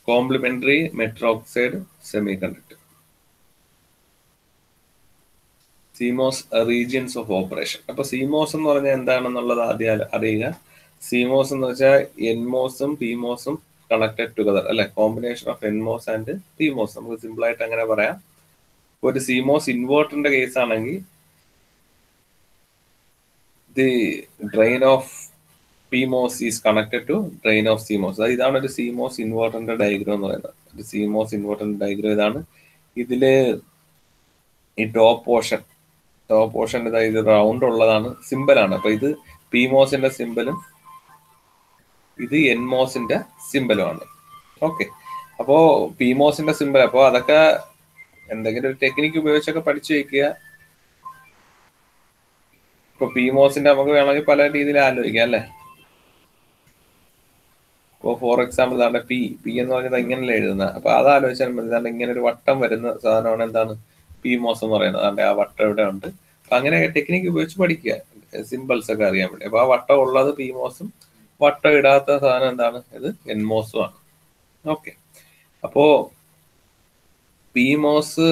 Complementary metal oxide semiconductor CMOS regions of operation അപ്പൊ CMOS എന്ന് പറഞ്ഞാൽ എന്താണെന്നുള്ളത് ആദ്യം അറിയുക സീമോസ് എന്ന് വെച്ചാൽ എൻമോസും പിമോസും കണക്റ്റഡ് ടുഗദർ അല്ലെ combination of NMOS and PMOS നമുക്ക് സിമ്പിൾ ആയിട്ട് അങ്ങനെ പറയാം ഒരു സീമോസ് ഇൻവേർട്ടറിന്റെ കേസ് ആണെങ്കിൽ the drain of PMOS is connected to drain of CMOS അതായത് ഇതാണ് ഒരു സീമോസ് ഇൻവേർട്ടറിന്റെ ഡയഗ്രം എന്ന് പറയുന്നത് ഒരു സീമോസ് ഇൻവേർട്ടറിന്റെ ഡയഗ്രം ഇതാണ് ഇതില് ഈ ടോപ്പ് പോർഷൻ ടോപ്പ് പോർഷൻ ഇതാ ഇത് റൗണ്ട് ഉള്ളതാണ് സിമ്പിളാണ് അപ്പൊ ഇത് പിമോസിന്റെ സിമ്പിളും ഇത് എൻമോസിന്റെ സിമ്പിളുമാണ് ഓക്കെ അപ്പോ പിമോസിന്റെ സിമ്പിൾ അപ്പോ അതൊക്കെ എന്തെങ്കിലും ഒരു ടെക്നിക്ക് ഉപയോഗിച്ചൊക്കെ പഠിച്ചു വെക്കുക ഇപ്പൊ പിമോസിന്റെ നമുക്ക് വേണമെങ്കിൽ പല രീതിയിൽ ആലോചിക്കാം അല്ലേ ഇപ്പൊ ഫോർ എക്സാമ്പിൾ ഇതാണ്ട് പി പി എന്ന് പറഞ്ഞത് ഇങ്ങനെയല്ല എഴുതുന്നത് അപ്പൊ അത് ആലോചിച്ചാൽ മതി ഇതാണ്ട് ഇങ്ങനെ ഒരു വട്ടം വരുന്ന സാധനമാണ് എന്താണ് പിമോസ് എന്ന് പറയുന്നത് അതാണ്ട് ആ വട്ടം ഇവിടെ ഉണ്ട് അപ്പൊ അങ്ങനെ ടെക്നിക്ക് ഉപയോഗിച്ച് പഠിക്കുക സിമ്പിൾസ് ഒക്കെ അറിയാൻ വേണ്ടി അപ്പൊ ആ വട്ടം ഉള്ളത് പിമോസും വട്ടം ഇടാത്ത സാധനം എന്താണ് ഇത് എൻമോസും ആണ് ഓക്കെ അപ്പോ പിമോസ്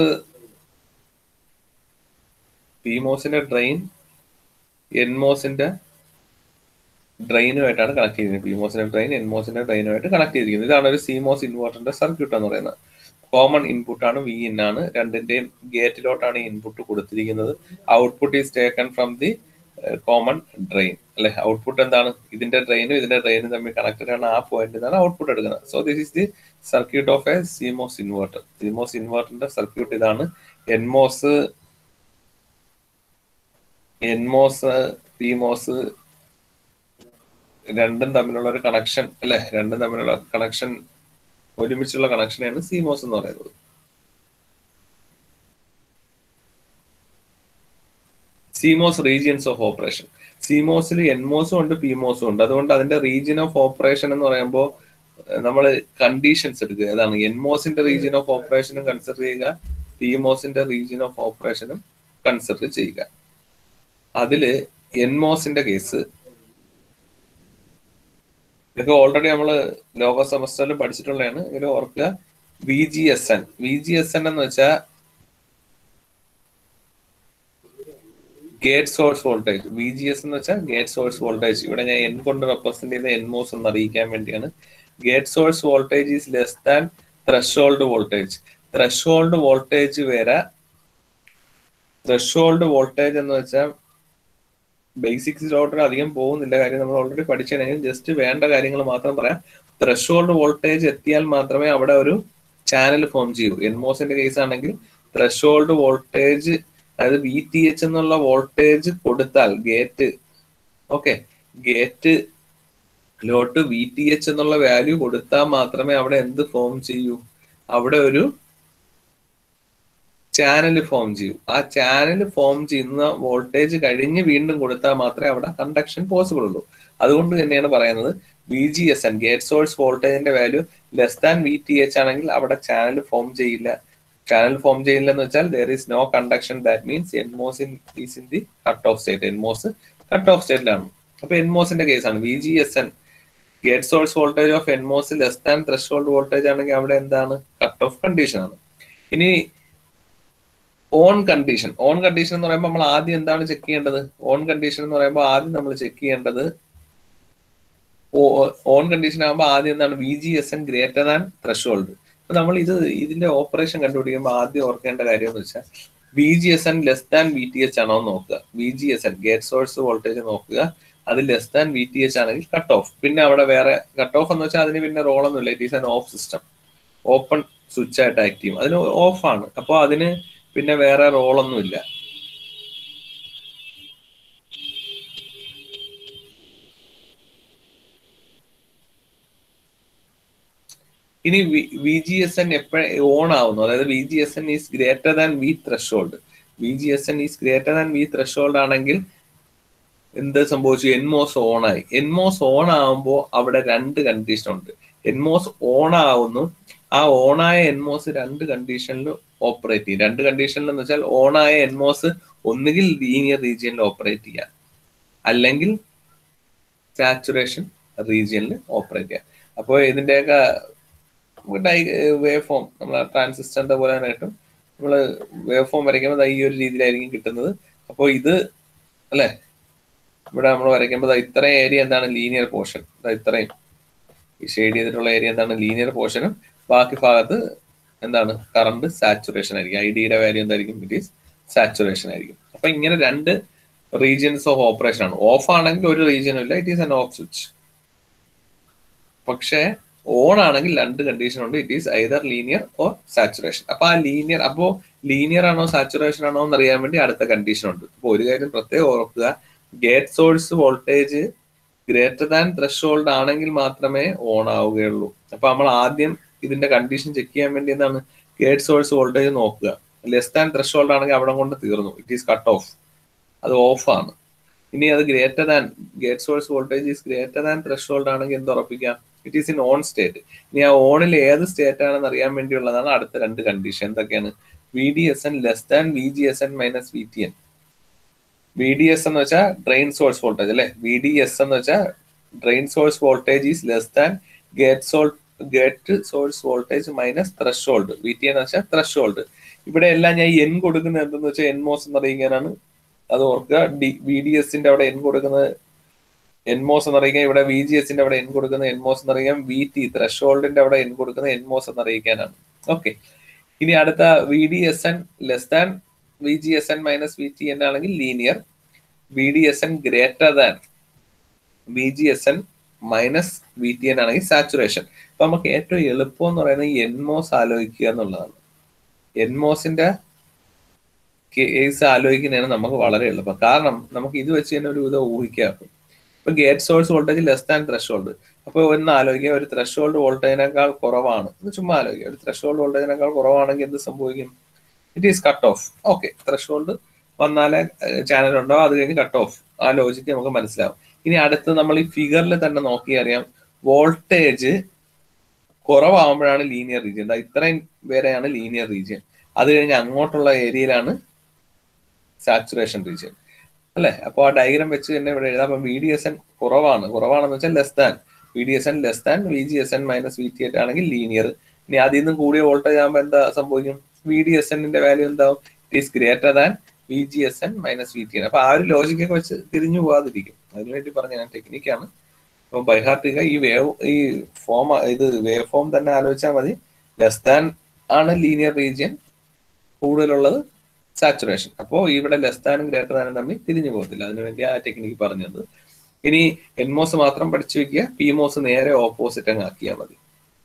പിമോസിന്റെ ഡ്രെയിൻ എൻമോസിന്റെ ഡ്രെയിനുമായിട്ടാണ് കണക്ട് ചെയ്തിരിക്കുന്നത് പിമോസിന്റെ ഡ്രെയിൻ എൻമോസിന്റെ ഡ്രെയിനുമായിട്ട് കണക്ട് ചെയ്തിരിക്കുന്നത് ഇതാണ് ഒരു സിമോസ് ഇൻവേർട്ടറിന്റെ സർക്യൂട്ട് എന്ന് പറയുന്നത് കോമൺ ഇൻപുട്ട് ആണ് വി ഇൻ ആണ് രണ്ടിന്റെയും ഗേറ്റിലോട്ടാണ് ഇൻപുട്ട് കൊടുത്തിരിക്കുന്നത് output is taken from the common drain അല്ലെ ഔട്ട്പുട്ട് എന്താണ് ഇതിന്റെ ഡ്രെയിനും ഇതിന്റെ ഡ്രെയിനും തമ്മിൽ കണക്റ്റഡ് ആണ് ആ പോയിന്റ് നിന്നാണ് ഔട്ട്പുട്ട് എടുക്കുന്നത് so this is the circuit of a CMOS inverter CMOS ഇൻവേർട്ടറിന്റെ സർക്യൂട്ട് ഇതാണ് എൻമോസ് എൻമോസ് പിമോസ് രണ്ടും തമ്മിലുള്ള ഒരു കണക്ഷൻ അല്ലെ രണ്ടും തമ്മിലുള്ള കണക്ഷൻ ഒരുമിച്ചുള്ള കണക്ഷനാണ് സിമോസ് എന്ന് പറയുന്നത് സിമോസ് റീജിയൻസ് ഓഫ് ഓപ്പറേഷൻ സിമോസിൽ എൻമോസും ഉണ്ട് പിമോസും ഉണ്ട് അതുകൊണ്ട് അതിന്റെ റീജിയൻ ഓഫ് ഓപ്പറേഷൻ എന്ന് പറയുമ്പോൾ നമ്മൾ കണ്ടീഷൻസ് എടുക്കുക അതാണ് എൻമോസിന്റെ റീജിയൻ ഓഫ് ഓപ്പറേഷനും കൺസിഡർ ചെയ്യുക പിമോസിന്റെ റീജിയൻ ഓഫ് ഓപ്പറേഷനും കൺസിഡർ ചെയ്യുക അതില് എൻമോസിന്റെ കേസ് ഇതൊക്കെ ഓൾറെഡി നമ്മൾ ലോക സെമസ്റ്ററിൽ പഠിച്ചിട്ടുള്ളതാണ് ഇതിൽ ഓർക്കുക V G S N V G S N എന്ന് വെച്ചാൽ gate source voltage V G S എന്ന് വെച്ചാൽ ഗേറ്റ് സോഴ്സ് വോൾട്ടേജ് ഇവിടെ ഞാൻ എൻ കൊണ്ട് റെപ്രസെന്റ് ചെയ്ത എൻമോസ് എന്ന് അറിയിക്കാൻ വേണ്ടിയാണ് gate source voltage is less than threshold voltage threshold voltage വരെ ത്രഷോൾഡ് വോൾട്ടേജ് എന്ന് വെച്ചാൽ ബേസിക്സിലോട്ട് അധികം പോകുന്നില്ല കാര്യം നമ്മൾ ഓൾറെഡി പഠിച്ചിട്ടുണ്ടെങ്കിൽ ജസ്റ്റ് വേണ്ട കാര്യങ്ങൾ മാത്രം പറയാം ത്രഷോൾഡ് വോൾട്ടേജ് എത്തിയാൽ മാത്രമേ അവിടെ ഒരു ചാനൽ ഫോം ചെയ്യൂ എൻമോസിന്റെ കേസ് ആണെങ്കിൽ ത്രഷോൾഡ് വോൾട്ടേജ് അതായത് വി ടി എച്ച് എന്നുള്ള വോൾട്ടേജ് കൊടുത്താൽ ഗേറ്റ് ഓക്കെ ഗേറ്റ് ലോട്ട് വി ടി എച്ച് എന്നുള്ള വാല്യൂ കൊടുത്താൽ മാത്രമേ അവിടെ എന്ത് ഫോം ചെയ്യൂ അവിടെ ഒരു ചാനൽ ഫോം ചെയ്യൂ ആ ചാനൽ ഫോം ചെയ്യുന്ന വോൾട്ടേജ് കഴിഞ്ഞ് വീണ്ടും കൊടുത്താൽ മാത്രമേ അവിടെ കണ്ടക്ഷൻ പോസിബിൾ ഉള്ളൂ അതുകൊണ്ട് തന്നെയാണ് പറയുന്നത് V G S N gate source വോൾട്ടേജിന്റെ value less than V T H ആണെങ്കിൽ അവിടെ ചാനൽ ഫോം ചെയ്യില്ല ചാനൽ ഫോം ചെയ്യില്ല എന്ന് വെച്ചാൽ there is no conduction that means NMOS in is in the cut off state NMOS cut off സ്റ്റേറ്റിലാണ് അപ്പൊ എൻമോസിന്റെ കേസാണ് V G S N gate source voltage of NMOS less than threshold voltage ആണെങ്കിൽ അവിടെ എന്താണ് കട്ട് ഓഫ് കണ്ടീഷൻ ആണ് ഇനി on condition on condition എന്ന് പറയുമ്പോൾ നമ്മൾ ആദ്യം എന്താണ് ചെക്ക് ചെയ്യേണ്ടത് ഓൺ കണ്ടീഷൻ എന്ന് പറയുമ്പോൾ ആദ്യം നമ്മൾ ചെക്ക് ചെയ്യേണ്ടത് ഓൺ കണ്ടീഷൻ ആകുമ്പോൾ ആദ്യം എന്താണ് V G S N greater than threshold അപ്പൊ നമ്മൾ ഇത് ഇതിന്റെ ഓപ്പറേഷൻ കണ്ടുപിടിക്കുമ്പോൾ ആദ്യം ഓർക്കേണ്ട കാര്യം എന്ന് വെച്ചാൽ V G S N less than V T H ആണോ എന്ന് നോക്കുക V G S N gate source voltage നോക്കുക അത് less than V T H ആണെങ്കിൽ കട്ട് ഓഫ് പിന്നെ അവിടെ വേറെ കട്ട് ഓഫ് എന്ന് വെച്ചാൽ അതിന് പിന്നെ റോളൊന്നുമില്ല it is an off system open switch ആയിട്ട് ആക്ട് ചെയ്യും അതിന് ഓഫ് ആണ് അപ്പോൾ അതിന് പിന്നെ വേറെ റോളൊന്നുമില്ല ഇനി വി ജി എസ് എൻ എപ്പോഴും ഓൺ ആവുന്നു അതായത് V G S N is greater than V threshold V G S N is greater than V threshold ആണെങ്കിൽ എന്ത് സംഭവിച്ചു എൻമോസ് ഓൺ ആയി എൻമോസ് ഓൺ ആവുമ്പോൾ അവിടെ രണ്ട് കണ്ടീഷൻ ഉണ്ട് എൻമോസ് ഓൺ ആവുന്നു ആ ഓണായ എൻമോസ് രണ്ട് കണ്ടീഷനിൽ ഓപ്പറേറ്റ് ചെയ്യും രണ്ട് കണ്ടീഷനിൽ എന്ന് വെച്ചാൽ ഓണായ എൻമോസ് ഒന്നുകിൽ ലീനിയർ റീജിയനിൽ ഓപ്പറേറ്റ് ചെയ്യാം അല്ലെങ്കിൽ സാച്ചുറേഷൻ റീജിയനിൽ ഓപ്പറേറ്റ് ചെയ്യാം അപ്പോൾ ഇതിന്റെയൊക്കെ ഡൈ വേവ് ഫോം നമ്മളെ ട്രാൻസിസ്റ്ററിന്റെ പോലെ തന്നെ കിട്ടും നമ്മൾ വേവ് ഫോം വരയ്ക്കുമ്പോൾ ദാ ഈ ഒരു രീതിയിലായിരിക്കും കിട്ടുന്നത് അപ്പോൾ ഇത് അല്ലേ ഇവിടെ നമ്മൾ വരയ്ക്കുമ്പോൾ ദാ ഇത്രയും ഏരിയ എന്താണ് ലീനിയർ പോർഷൻ ഇത്രയും ഈ ഷെയ്ഡ് ചെയ്തിട്ടുള്ള ഏരിയ എന്താണ് ലീനിയർ പോർഷനും ബാക്കി ഭാഗത്ത് എന്താണ് കറണ്ട് സാച്ചുറേഷൻ ആയിരിക്കും ഐ ഡിയുടെ വാല്യൂ എന്തായിരിക്കും ഇറ്റ് ഈസ് സാച്ചുറേഷൻ ആയിരിക്കും അപ്പൊ ഇങ്ങനെ രണ്ട് റീജിയൻസ് ഓഫ് ഓപ്പറേഷൻ ആണ് ഓഫ് ആണെങ്കിൽ ഒരു റീജിയനും ഇല്ല it is an off switch പക്ഷേ ഓൺ ആണെങ്കിൽ രണ്ട് കണ്ടീഷൻ ഉണ്ട് it is either linear or saturation അപ്പൊ ആ ലീനിയർ അപ്പോ ലീനിയർ ആണോ സാച്ചുറേഷൻ ആണോ എന്ന് അറിയാൻ വേണ്ടി അടുത്ത കണ്ടീഷൻ ഉണ്ട് അപ്പൊ ഒരു കാര്യം പ്രത്യേകം ഓർക്കുക gate source voltage greater than threshold ആണെങ്കിൽ മാത്രമേ ഓൺ ആവുകയുള്ളൂ അപ്പൊ നമ്മൾ ആദ്യം ഇതിന്റെ കണ്ടീഷൻ ചെക്ക് ചെയ്യാൻ വേണ്ടി എന്താണ് ഗേറ്റ് സോഴ്സ് വോൾട്ടേജ് നോക്കുക ലെസ് ദാൻ ത്രഷോൾഡ് ആണെങ്കിൽ അവിടെ കൊണ്ട് തീർന്നു ഇറ്റ് ഈസ് കട്ട് ഓഫ് അത് ഓഫ് ആണ് ഇനി അത് greater than gate source voltage is greater than threshold ആണെങ്കിൽ എന്ത് ഉറപ്പിക്കാം it is in on state ഇനി ആ ഓണിൽ ഏത് സ്റ്റേറ്റ് ആണെന്ന് അറിയാൻ വേണ്ടിയുള്ളതാണ് അടുത്ത രണ്ട് കണ്ടീഷൻ എന്തൊക്കെയാണ് V D S N less than V G S N minus V T N V D S എന്ന് വെച്ചാൽ ഡ്രെയിൻ സോഴ്സ് വോൾട്ടേജ് അല്ലെ വി ഡി എസ് എന്ന് വെച്ചാൽ drain source voltage is less than gate സോൾ gate source voltage minus threshold V T എന്ന് വെച്ചാൽ threshold ഇവിടെ എല്ലാം ഞാൻ എൻ കൊടുക്കുന്നത് എന്തെന്ന് വെച്ചാൽ എൻ മോസ് എന്ന് അറിയിക്കാനാണ് അത് ഓർക്കുക ഡി വി ഡി എസിന്റെ അവിടെ എൻ കൊടുക്കുന്നത് എൻ മോസ് എന്ന് അറിയിക്കാൻ ഇവിടെ വി ജി എസിന്റെ അവിടെ എൻ കൊടുക്കുന്നത് എൻ മോസ് എന്ന് അറിയിക്കാൻ വി ടി ത്രഷോൾഡിന്റെ അവിടെ എൻ കൊടുക്കുന്നത് എൻ മോസ് എന്ന് അറിയിക്കാനാണ് ഓക്കെ ഇനി അടുത്ത V D S N less than V G S N minus V T N ആണെങ്കിൽ linear V D S N greater than V G S N minus V T N ആണെങ്കിൽ saturation അപ്പൊ നമുക്ക് ഏറ്റവും എളുപ്പം എന്ന് പറയുന്നത് എൻമോസ് ആലോചിക്കുക എന്നുള്ളതാണ് എൻമോസിന്റെ കേസ് ആലോചിക്കുന്നതാണ് നമുക്ക് വളരെ എളുപ്പം കാരണം നമുക്ക് ഇത് വെച്ച് തന്നെ ഒരു വിധം ഊഹിക്കാം ഇപ്പൊ gate source voltage less than threshold അപ്പൊ ഒന്ന് ആലോചിക്കുക ഒരു ത്രഷോൾഡ് വോൾട്ടേജിനേക്കാൾ കുറവാണ് ഇത് ചുമ്മാ ആലോചിക്കുക ഒരു ത്രഷോൾഡ് വോൾട്ടേജിനേക്കാൾ കുറവാണെങ്കിൽ എന്ത് സംഭവിക്കും it is cut off okay threshold വന്നാലേ ചാനൽ ഉണ്ടോ അത് കഴിഞ്ഞ് കട്ട് ഓഫ് ആ ലോജിക്ക് നമുക്ക് മനസ്സിലാവും ഇനി അടുത്ത് നമ്മൾ ഈ ഫിഗറിൽ തന്നെ നോക്കി അറിയാം വോൾട്ടേജ് കുറവാകുമ്പോഴാണ് ലീനിയർ റീജിയൻ ഇത്രയും വരെയാണ് ലീനിയർ റീജിയൻ അത് കഴിഞ്ഞ് അങ്ങോട്ടുള്ള ഏരിയയിലാണ് സാച്ചുറേഷൻ റീജിയൻ അല്ലെ അപ്പോൾ ആ ഡയഗ്രാം വെച്ച് തന്നെ ഇവിടെ എഴുതാം അപ്പം വി ഡി എസ് എൻ കുറവാണ് കുറവാണെന്ന് വെച്ചാൽ less than V D S N less than V G S N minus V T എറ്റ് ആണെങ്കിൽ ലീനിയർ ഇനി അതിൽ നിന്ന് കൂടിയ വോൾട്ടേജ് ആകുമ്പോൾ എന്താ സംഭവിക്കും വി ഡി എസ് എന്നിന്റെ വാല്യൂ എന്താവും it is greater than V G S N minus V T N അപ്പൊ ആ ഒരു ലോജിക്കൊക്കെ വെച്ച് തിരിഞ്ഞു പോകാതിരിക്കും അതിനുവേണ്ടി പറഞ്ഞ ഞാൻ ടെക്നിക്കാണ് അപ്പൊ ബൈഹാർട്ടിക ഈ വേവ് ഈ ഫോം ഇത് വേവ് ഫോം തന്നെ ആലോചിച്ചാൽ മതി ലെസ് ദാൻ ആണ് ലീനിയർ റീജിയൻ കൂടുതലുള്ളത് സാച്ചുറേഷൻ അപ്പോൾ ഇവിടെ ലെസ് ദാനും ഗ്രേറ്റർ ദാനും തമ്മിൽ തിരിഞ്ഞു പോകത്തില്ല അതിനുവേണ്ടി ആ ടെക്നിക്ക് പറഞ്ഞത് ഇനി എൻമോസ് മാത്രം പഠിച്ചു വെക്കുക പി മോസ് നേരെ ഓപ്പോസിറ്റ് അങ്ങ് ആക്കിയാൽ മതി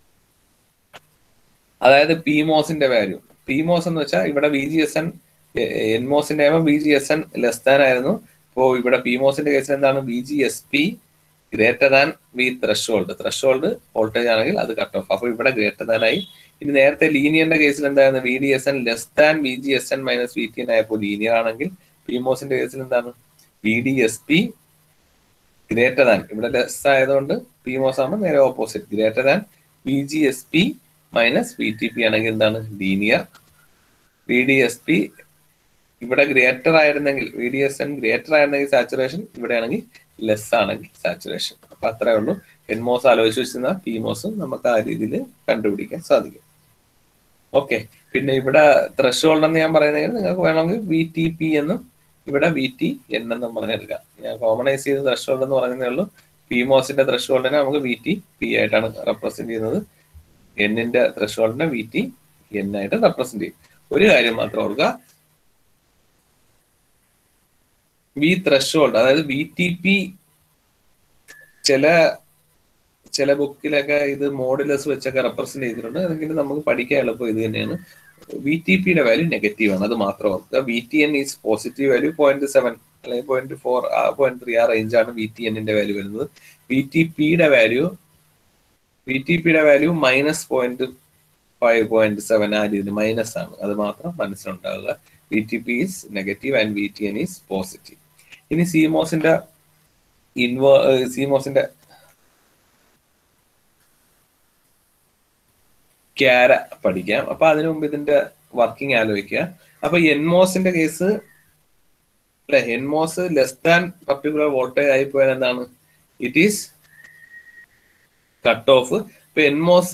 അതായത് പി മോസിന്റെ വാല്യൂ പി മോസ് എന്ന് വെച്ചാൽ ഇവിടെ വി ജി എസ് എൻ എൻമോസിന്റെ ആകുമ്പോൾ V G S N less than ആയിരുന്നു ഇപ്പോൾ ഇവിടെ പി മോസിന്റെ കേസിൽ എന്താണ് V G S P greater than V threshold threshold voltage ആണെങ്കിൽ അത് കട്ട് ഓഫ് അപ്പൊ ഇവിടെ ഗ്രേറ്റർ ദാൻ ആയി ഇനി നേരത്തെ ലീനിയറിന്റെ കേസിൽ എന്തായിരുന്നു V D S N less than V G S N minus V T N ആയപ്പോൾ ലീനിയർ ആണെങ്കിൽ പിമോസിന്റെ കേസിൽ എന്താണ് V D S P greater than ഇവിടെ ലെസ് ആയതുകൊണ്ട് പിമോസ് ആകുമ്പോൾ നേരെ opposite greater than V G S P minus V T P ആണെങ്കിൽ എന്താണ് linear V D S P ഇവിടെ ഗ്രേറ്റർ ആയിരുന്നെങ്കിൽ V D S N greater ആയിരുന്നെങ്കിൽ സാച്ചുറേഷൻ ഇവിടെ ആണെങ്കിൽ ലെസ് ആണെങ്കിൽ സാച്ചുറേഷൻ അപ്പൊ അത്രേ ഉള്ളൂ എൻമോസ് ആലോചിച്ച് വെച്ചിരുന്ന പിമോസും നമുക്ക് ആ രീതിയിൽ കണ്ടുപിടിക്കാൻ സാധിക്കും ഓക്കെ പിന്നെ ഇവിടെ ത്രഷോൾഡ് എന്ന് ഞാൻ പറയുന്നത് നിങ്ങൾക്ക് വേണമെങ്കിൽ വി ടി പി എന്നും ഇവിടെ വി ടി എൻ എന്നും പറഞ്ഞെടുക്കാം ഞാൻ കോമണൈസ് ചെയ്ത് ത്രഷോൾഡ് എന്ന് പറയുന്നേ ഉള്ളൂ പിമോസിന്റെ ത്രഷോൾഡിനെ നമുക്ക് വി ടി പി ആയിട്ടാണ് റെപ്രസെന്റ് ചെയ്യുന്നത് എന്നിന്റെ ത്രഷോൾഡിനെ വി ടി എൻ ആയിട്ട് റെപ്രസെന്റ് ചെയ്യും ഒരു കാര്യം മാത്രം ഓർക്കുക വി ത്രഷോൾഡ് അതായത് വി ടി പി ചില ചില ബുക്കിലൊക്കെ ഇത് മോഡുലസ് വെച്ചൊക്കെ റെപ്രസെന്റ് ചെയ്തിട്ടുണ്ട് അതെങ്കിലും നമുക്ക് പഠിക്കാൻ എളുപ്പം ഇത് തന്നെയാണ് വി ടി പിയുടെ വാല്യൂ നെഗറ്റീവ് ആണ് അത് മാത്രം ഓർക്കുക V T N is positive value point seven അല്ലെങ്കിൽ പോയിന്റ് ഫോർ ആ പോയിന്റ് ത്രീ ആ റേഞ്ച് ആണ് വി ടി എന്നിന്റെ വാല്യൂ വരുന്നത് വി ടി പിയുടെ വാല്യൂ വി ടി പിയുടെ value minus point five point seven ആ രീതിയിൽ മൈനസ് ആണ് അത് മാത്രം മനസ്സിലുണ്ടാവുക V T P is negative and V T N is positive ഇനി സിമോസിന്റെ ഇൻവോ സിമോസിന്റെ ക്യാര പഠിക്കാം അപ്പൊ അതിനു മുമ്പ് ഇതിന്റെ വർക്കിംഗ് ആലോചിക്കുക അപ്പൊ എൻമോസിന്റെ കേസ് അല്ലെ NMOS less than particular voltage ആയി പോയാൽ എന്താണ് ഇറ്റ് ഈസ് കട്ട് ഓഫ് ഇപ്പൊ NMOS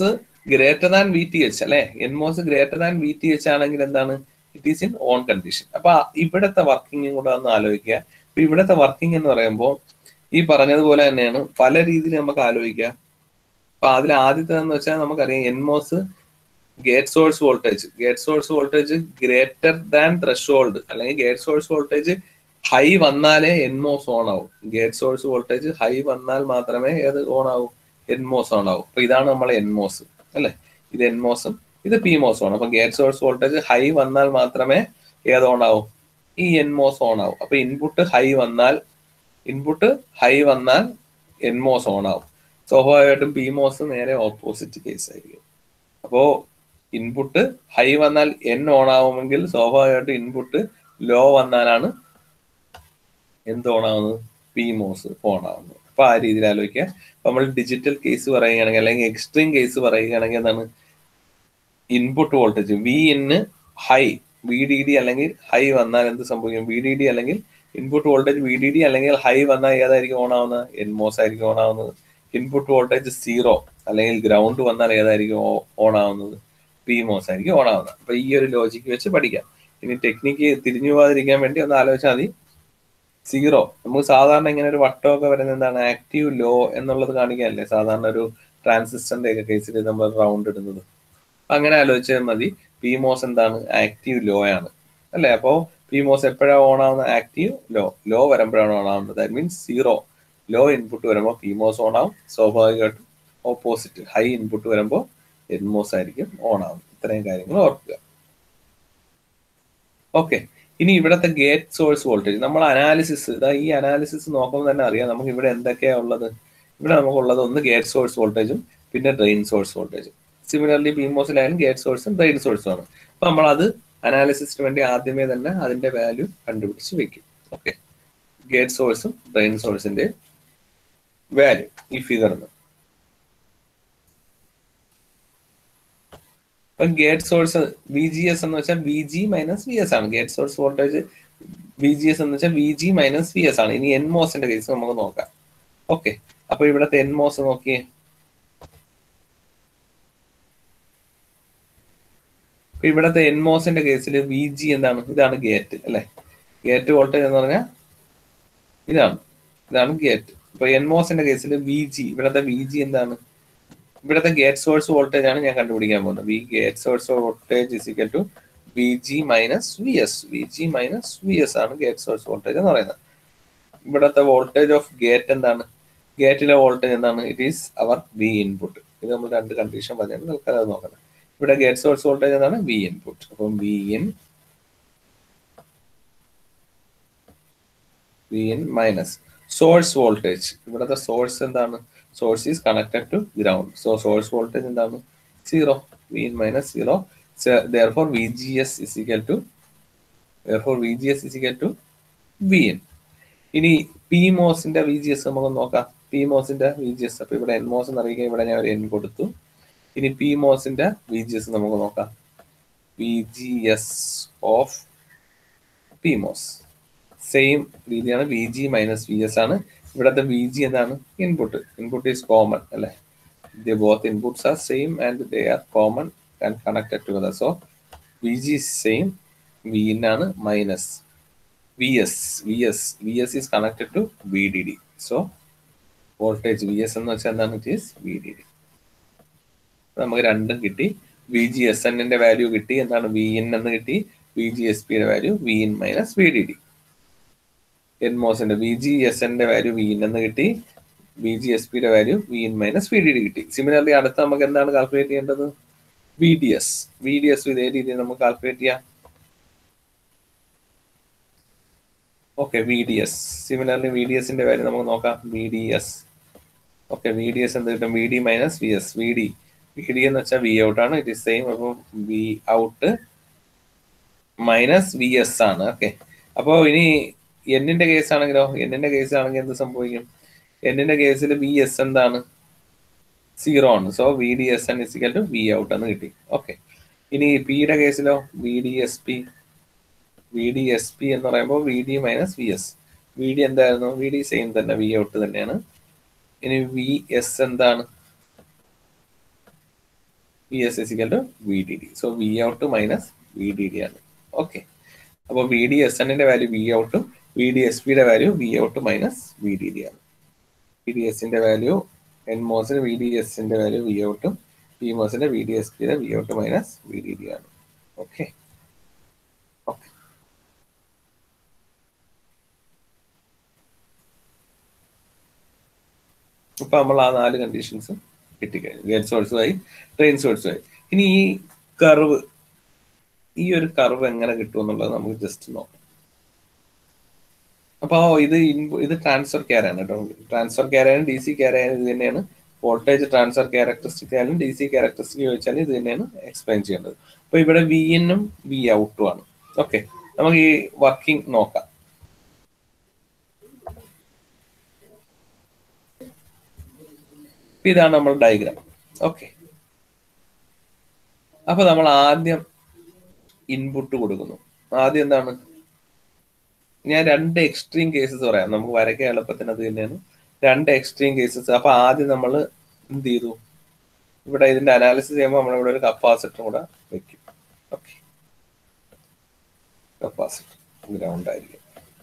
greater than V T H അല്ലെ NMOS greater than V T H ആണെങ്കിൽ എന്താണ് it is in on condition അപ്പൊ ഇവിടത്തെ വർക്കിംഗും കൂടെ ഒന്ന് ആലോചിക്കുക അപ്പൊ ഇവിടത്തെ വർക്കിംഗ് എന്ന് പറയുമ്പോൾ ഈ പറഞ്ഞതുപോലെ തന്നെയാണ് പല രീതിയിൽ നമുക്ക് ആലോചിക്കുക അപ്പൊ അതിൽ ആദ്യത്തെ എന്ന് വെച്ചാൽ നമുക്കറിയാം NMOS gate source voltage gate source voltage greater than threshold അല്ലെങ്കിൽ ഗേറ്റ് സോഴ്സ് വോൾട്ടേജ് ഹൈ വന്നാലേ എൻമോസ് ഓൺ ആവും ഗേറ്റ് സോഴ്സ് വോൾട്ടേജ് ഹൈ വന്നാൽ മാത്രമേ ഏത് ഓൺ ആവും എൻമോസ് ഓൺ ആവും അപ്പൊ ഇതാണ് നമ്മളെ എൻമോസ് അല്ലെ ഇത് എൻമോസും ഇത് പി മോസും ആണ് അപ്പൊ ഗേറ്റ് സോഴ്സ് വോൾട്ടേജ് ഹൈ വന്നാൽ മാത്രമേ ഏത് ഓൺ ആവും ഈ എൻമോസ് ഓൺ ആവും അപ്പൊ ഇൻപുട്ട് ഹൈ വന്നാൽ ഇൻപുട്ട് ഹൈ വന്നാൽ എൻമോസ് ഓൺ ആവും സ്വാഭാവികമായിട്ടും പി മോസ് നേരെ ഓപ്പോസിറ്റ് കേസ് ആയിരിക്കും അപ്പോ ഇൻപുട്ട് ഹൈ വന്നാൽ എൻ ഓൺ ആവുമെങ്കിൽ സ്വാഭാവികമായിട്ടും ഇൻപുട്ട് ലോ വന്നാലാണ് എന്ത് ഓൺ ആവുന്നത് പി മോസ് ഓൺ ആവുന്നത് അപ്പൊ ആ രീതിയിൽ ആലോചിക്കുക നമ്മൾ ഡിജിറ്റൽ കേസ് പറയുകയാണെങ്കിൽ അല്ലെങ്കിൽ എക്സ്ട്രീം കേസ് പറയുകയാണെങ്കിൽ എന്താണ് input voltage V in high V D D അല്ലെങ്കിൽ ഹൈ വന്നാൽ എന്ത് സംഭവിക്കും വി ഡി ഡി അല്ലെങ്കിൽ input voltage V D D അല്ലെങ്കിൽ ഹൈ വന്നാൽ ഏതായിരിക്കും ഓൺ ആവുന്നത് എൻമോസ് ആയിരിക്കും ഓൺ ആവുന്നത് ഇൻപുട്ട് വോൾട്ടേജ് സീറോ അല്ലെങ്കിൽ ഗ്രൗണ്ട് വന്നാൽ ഏതായിരിക്കും ഓൺ ആവുന്നത് പി മോസ് ആയിരിക്കും ഓൺ ആവുന്നത് അപ്പൊ ഈ ഒരു ലോജിക്ക് വെച്ച് പഠിക്കാം ഇനി ടെക്നിക്ക് തിരിഞ്ഞു പോകാതിരിക്കാൻ വേണ്ടി ഒന്ന് ആലോചിച്ചാൽ മതി സീറോ നമുക്ക് സാധാരണ ഇങ്ങനെ ഒരു വട്ടമൊക്കെ വരുന്നത് എന്താണ് ആക്റ്റീവ് ലോ എന്നുള്ളത് കാണിക്കാനല്ലേ സാധാരണ ഒരു ട്രാൻസിസ്റ്ററിന്റെ ഒക്കെ കേസിൽ നമ്മൾ റൗണ്ട് ഇടുന്നത് അങ്ങനെ ആലോചിച്ചാൽ മതി പി മോസ് എന്താണ് ആക്റ്റീവ് ലോ ആണ് അല്ലേ അപ്പോ പി മോസ് എപ്പോഴാണ് ഓൺ ആവുന്ന ആക്റ്റീവ് ലോ ലോ വരുമ്പോഴാണ് ഓൺ ആവുന്നത് that means zero low input വരുമ്പോൾ പി മോസ് ഓൺ ആവും സ്വാഭാവികമായിട്ടും ഓപ്പോസിറ്റ് ഹൈ ഇൻപുട്ട് വരുമ്പോൾ എൻമോസ് ആയിരിക്കും ഓൺ ആവും ഇത്രയും കാര്യങ്ങൾ ഓർക്കുക ഓക്കെ ഇനി ഇവിടത്തെ ഗേറ്റ് സോഴ്സ് വോൾട്ടേജ് നമ്മൾ അനാലിസിസ് ഇതാ ഈ അനാലിസിസ് നോക്കുമ്പോൾ തന്നെ അറിയാം നമുക്ക് ഇവിടെ എന്തൊക്കെയാ ഉള്ളത് ഇവിടെ നമുക്കുള്ളത് ഒന്ന് ഗേറ്റ് സോഴ്സ് വോൾട്ടേജും പിന്നെ ഡ്രെയിൻ സോഴ്സ് വോൾട്ടേജും സിമിലർലി പിമോസിലായാലും ഗേറ്റ് സോഴ്സും ഡ്രെയിൻ സോഴ്സും ആണ് അപ്പൊ നമ്മൾ അത് അനാലിസിസിന് വേണ്ടി ആദ്യമേ തന്നെ അതിന്റെ വാല്യൂ കണ്ടുപിടിച്ച് വെക്കും ഓക്കെ ഗേറ്റ് സോഴ്സും ഡ്രെയിൻ സോഴ്സിന്റെ വാല്യൂ ഈ ഫിഗറിന് ഇപ്പൊ gate source V G S എന്ന് വെച്ചാൽ V G minus V S ആണ് gate source voltage V G S എന്ന് വെച്ചാൽ V G minus V S ആണ് ഇനി എൻ മോസിന്റെ കേസ് നമുക്ക് നോക്കാം ഓക്കെ അപ്പൊ ഇവിടത്തെ എൻ മോസ് നോക്കിയേ ഇപ്പൊ ഇവിടത്തെ എൻ മോസിന്റെ കേസിൽ വി ജി എന്താണ് ഇതാണ് ഗേറ്റ് അല്ലെ ഗേറ്റ് വോൾട്ടേജ് എന്ന് പറഞ്ഞാൽ ഇതാണ് ഇതാണ് ഗേറ്റ് ഇപ്പൊ എൻ മോസിന്റെ കേസിൽ വി ജി ഇവിടത്തെ വി ജി എന്താണ് ഇവിടുത്തെ ഗേറ്റ് സോഴ്സ് വോൾട്ടേജ് ആണ് ഞാൻ കണ്ടുപിടിക്കാൻ പോകുന്നത് V gate source voltage is equal to V G minus V S V G minus V S ആണ് ഗേറ്റ് സോഴ്സ് വോൾട്ടേജ് എന്ന് പറയുന്നത് ഇവിടുത്തെ വോൾട്ടേജ് ഓഫ് ഗേറ്റ് എന്താണ് ഗേറ്റിലെ വോൾട്ടേജ് എന്താണ് ഇറ്റ് ഈസ് അവർ വി ഇൻപുട്ട് ഇത് നമ്മൾ രണ്ട് കണ്ടീഷൻ പറഞ്ഞാൽ തൽക്കാലം അത് നോക്കണം ഇവിടെ ഗേറ്റ് സോഴ്സ് വോൾട്ടേജ് എന്താണ് വി ഇൻപുട്ട് അപ്പം V in V in minus source voltage ഇവിടുത്തെ സോഴ്സ് എന്താണ് source is connected to ground. So source voltage എന്താണ് zero V in minus zero therefore VGS is equal to therefore VGS is equal to V in ഇനി P മോസിന്റെ V G S നമുക്ക് നോക്കാം P മോസിന്റെ V G S അപ്പൊ ഇവിടെ N MOS എന്ന് അറിയിക്കാൻ ഇവിടെ ഞാൻ ഒരു എൻ കൊടുത്തു ഇനി പി മോസിന്റെ വി ജി എസ് നമുക്ക് നോക്കാം V G S of P MOS same രീതിയാണ് V G minus V S ആണ് ഇവിടുത്തെ വി ജി എന്താണ് ഇൻപുട്ട് ഇൻപുട്ട് ഈസ് കോമൺ അല്ലെ the both inputs are same and they are common and connected together so V G is same V in ആണ് minus V S V S V S is connected to V D D so voltage V S എന്ന് വെച്ചാൽ എന്താണ് it is V D D നമുക്ക് രണ്ടും കിട്ടി V G S എന്നിന്റെ value കിട്ടി എന്താണ് വി ഇൻ എന്ന് കിട്ടി വി ജി എസ് പിയുടെ value V in minus V D D എൻമോസിന്റെ വി ജി എസ് എന്റെ വാല്യൂ വി ഇൻ എന്ന് കിട്ടി വി ജി എസ് പിയുടെ value V in minus V D D കിട്ടി സിമിലർലി അടുത്ത നമുക്ക് എന്താണ് കാൽക്കുലേറ്റ് ചെയ്യേണ്ടത് V D S V D S ഇതേ രീതിയിൽ നമുക്ക് കാൽക്കുലേറ്റ് ചെയ്യാം okay V D S similarly V D എസിന്റെ വാല്യൂ നമുക്ക് നോക്കാം V D S okay V D S എന്ത് കിട്ടും V D minus V S V D V D എന്ന് വെച്ചാൽ വി ഔട്ട് ആണ് ഇറ്റ് ഇസ് സെയിം അപ്പോൾ V out minus V S ആണ് ഓക്കെ അപ്പോൾ ഇനി എന്നിന്റെ കേസ് ആണെങ്കിലോ എന്നിന്റെ കേസ് ആണെങ്കിൽ എന്ത് സംഭവിക്കും എന്നിന്റെ കേസിൽ വി എസ് എന്താണ് സീറോ ആണ് so V D S N is equal to V out എന്ന് കിട്ടി ഓക്കെ ഇനി പിയുടെ കേസിലോ V D S P V D S P എന്ന് പറയുമ്പോൾ V D minus V S V D എന്തായിരുന്നു വി ഡി സെയിം തന്നെ വി ഔട്ട് തന്നെയാണ് ഇനി വി എസ് എന്താണ് V S is equal to V D D so V out minus V D D ആണ് okay അപ്പോൾ V D S എന്നിന്റെ value V ഔട്ടും V D S പിയുടെ value V out minus V D D ആണ് V D എസിന്റെ value N മോസിന് V D എസിന്റെ value V ഔട്ടും പി മോസിന്റെ വി ഡി എസ് പിയുടെ V out minus V D D ആണ് ഓക്കെ ഓക്കെ ഇപ്പൊ നമ്മൾ ആ നാല് കണ്ടീഷൻസ് കിട്ടിക്കഴിഞ്ഞു ഗേറ്റ് സോഴ്സുമായി ട്രെയിൻ സോഴ്സുമായി ഇനി ഈ കർവ് ഈ ഒരു കർവ് എങ്ങനെ കിട്ടും എന്നുള്ളത് നമുക്ക് ജസ്റ്റ് നോക്കാം അപ്പൊ ഇത് ഇൻപു ഇത് ട്രാൻസ്ഫർ ക്യാരാണ് കേട്ടോ ട്രാൻസ്ഫർ ക്യാരായാലും ഡി സി ക്യാരായാലും ഇത് തന്നെയാണ് വോൾട്ടേജ് ട്രാൻസ്ഫർ ക്യാരക്ടറിസ്റ്റിക് ആയാലും ഡി സി ക്യാരക്ടറിസ്റ്റിക് ചോദിച്ചാൽ ഇത് തന്നെയാണ് എക്സ്പ്ലെയിൻ ചെയ്യേണ്ടത് അപ്പൊ ഇവിടെ വി എന്നും വി ഔട്ടും ആണ് ഓക്കെ നമുക്ക് ഈ വർക്കിംഗ് നോക്കാം ഇതാണ് നമ്മൾ ഡയഗ്രാം ഓക്കെ അപ്പൊ നമ്മൾ ആദ്യം ഇൻപുട്ട് കൊടുക്കുന്നു ആദ്യം എന്താണ് ഞാൻ രണ്ട് എക്സ്ട്രീം കേസസ് പറയാം നമുക്ക് വരയ്ക്കാൻ എളുപ്പത്തിന് അത് തന്നെയാണ് രണ്ട് എക്സ്ട്രീം കേസസ് അപ്പൊ ആദ്യം നമ്മൾ എന്ത് ചെയ്തു ഇവിടെ ഇതിന്റെ അനാലിസിസ് ചെയ്യുമ്പോൾ നമ്മൾ ഇവിടെ ഒരു കപ്പാസിറ്റർ കൂടെ വെക്കും ഓക്കെ കപ്പാസിറ്റർ ഗ്രൗണ്ട് ആയിരിക്കും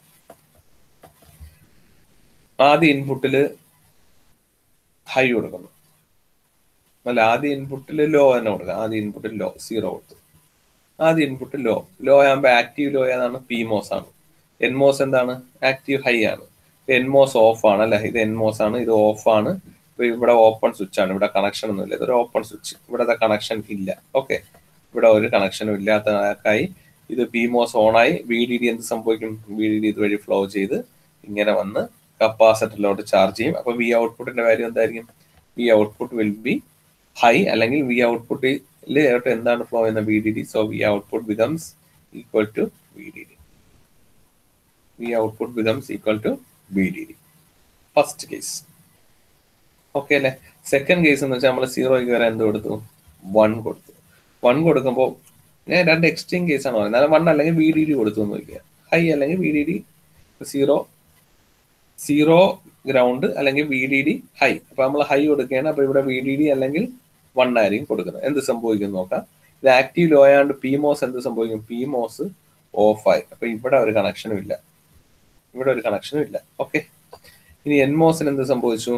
ആദ്യ ഇൻപുട്ടില് ഹൈ കൊടുക്കുന്നു അല്ല ആദ്യ ഇൻപുട്ടിൽ ലോ തന്നെ കൊടുക്കുക ആദ്യ ഇൻപുട്ടിൽ ലോ സീറോ കൊടുത്തു ആദ്യ ഇൻപുട്ട് ലോ ലോ ആകുമ്പോൾ ആക്റ്റീവ് ലോ ഏതാണ് പി മോസ് ആണ് എൻമോസ് എന്താണ് ആക്റ്റീവ് ഹൈ ആണ് എൻമോസ് ഓഫ് ആണ് അല്ലെ ഇത് എൻമോസ് ആണ് ഇത് ഓഫ് ആണ് ഇപ്പൊ ഇവിടെ ഓപ്പൺ സ്വിച്ച് ആണ് ഇവിടെ കണക്ഷൻ ഒന്നുമില്ല ഇതൊരു ഓപ്പൺ സ്വിച്ച് ഇവിടെ കണക്ഷൻ ഇല്ല ഓക്കെ ഇവിടെ ഒരു കണക്ഷനും ഇല്ലാത്തതായി ഇത് പി മോസ് ഓൺ ആയി വി ഡി ഡി എന്ത് സംഭവിക്കും വി ഡി ഡി ഇതുവഴി ഫ്ലോ ചെയ്ത് ഇങ്ങനെ വന്ന് കപ്പാസിറ്ററിലോട്ട് ചാർജ് ചെയ്യും അപ്പൊ വി ഔട്ട്പുട്ടിന്റെ വാല്യൂ എന്തായിരിക്കും V output will be high അല്ലെങ്കിൽ വി ഔട്ട്പുട്ടിൽ എന്താണ് ഫ്ലോ ചെയ്യുന്ന V D D so V output becomes equal to V D D V output becomes equal to V D D first case okay അല്ലേ second case എന്ന് വെച്ചാൽ നമ്മൾ സീറോയ്ക്ക് വരെ എന്ത് കൊടുത്തു വൺ കൊടുത്തു വൺ കൊടുക്കുമ്പോൾ ഞാൻ രണ്ട് എക്സ്ട്രീം കേസ് ആണ് പറയുന്നത് വൺ അല്ലെങ്കിൽ വി ഡി ഡി കൊടുത്തു എന്ന് നോക്കിയാൽ ഹൈ അല്ലെങ്കിൽ V D D zero zero ground അല്ലെങ്കിൽ വി ഡി ഡി ഹൈ അപ്പൊ നമ്മൾ ഹൈ കൊടുക്കുകയാണ് അപ്പൊ ഇവിടെ വി ഡി ഡി അല്ലെങ്കിൽ വൺ ആയിരിക്കും കൊടുക്കുന്നത് എന്ത് സംഭവിക്കും നോക്കാം ഇത് ആക്റ്റീവ് ലോ ആയതുകൊണ്ട് പി മോസ് എന്ത് സംഭവിക്കും പി മോസ് ഓഫ് ആയി അപ്പൊ ഇവിടെ ഒരു കണക്ഷനും ഇല്ല ഇവിടെ ഒരു കണക്ഷനും ഇല്ല ഓക്കെ ഇനി എൻ മോസിന് എന്ത് സംഭവിച്ചു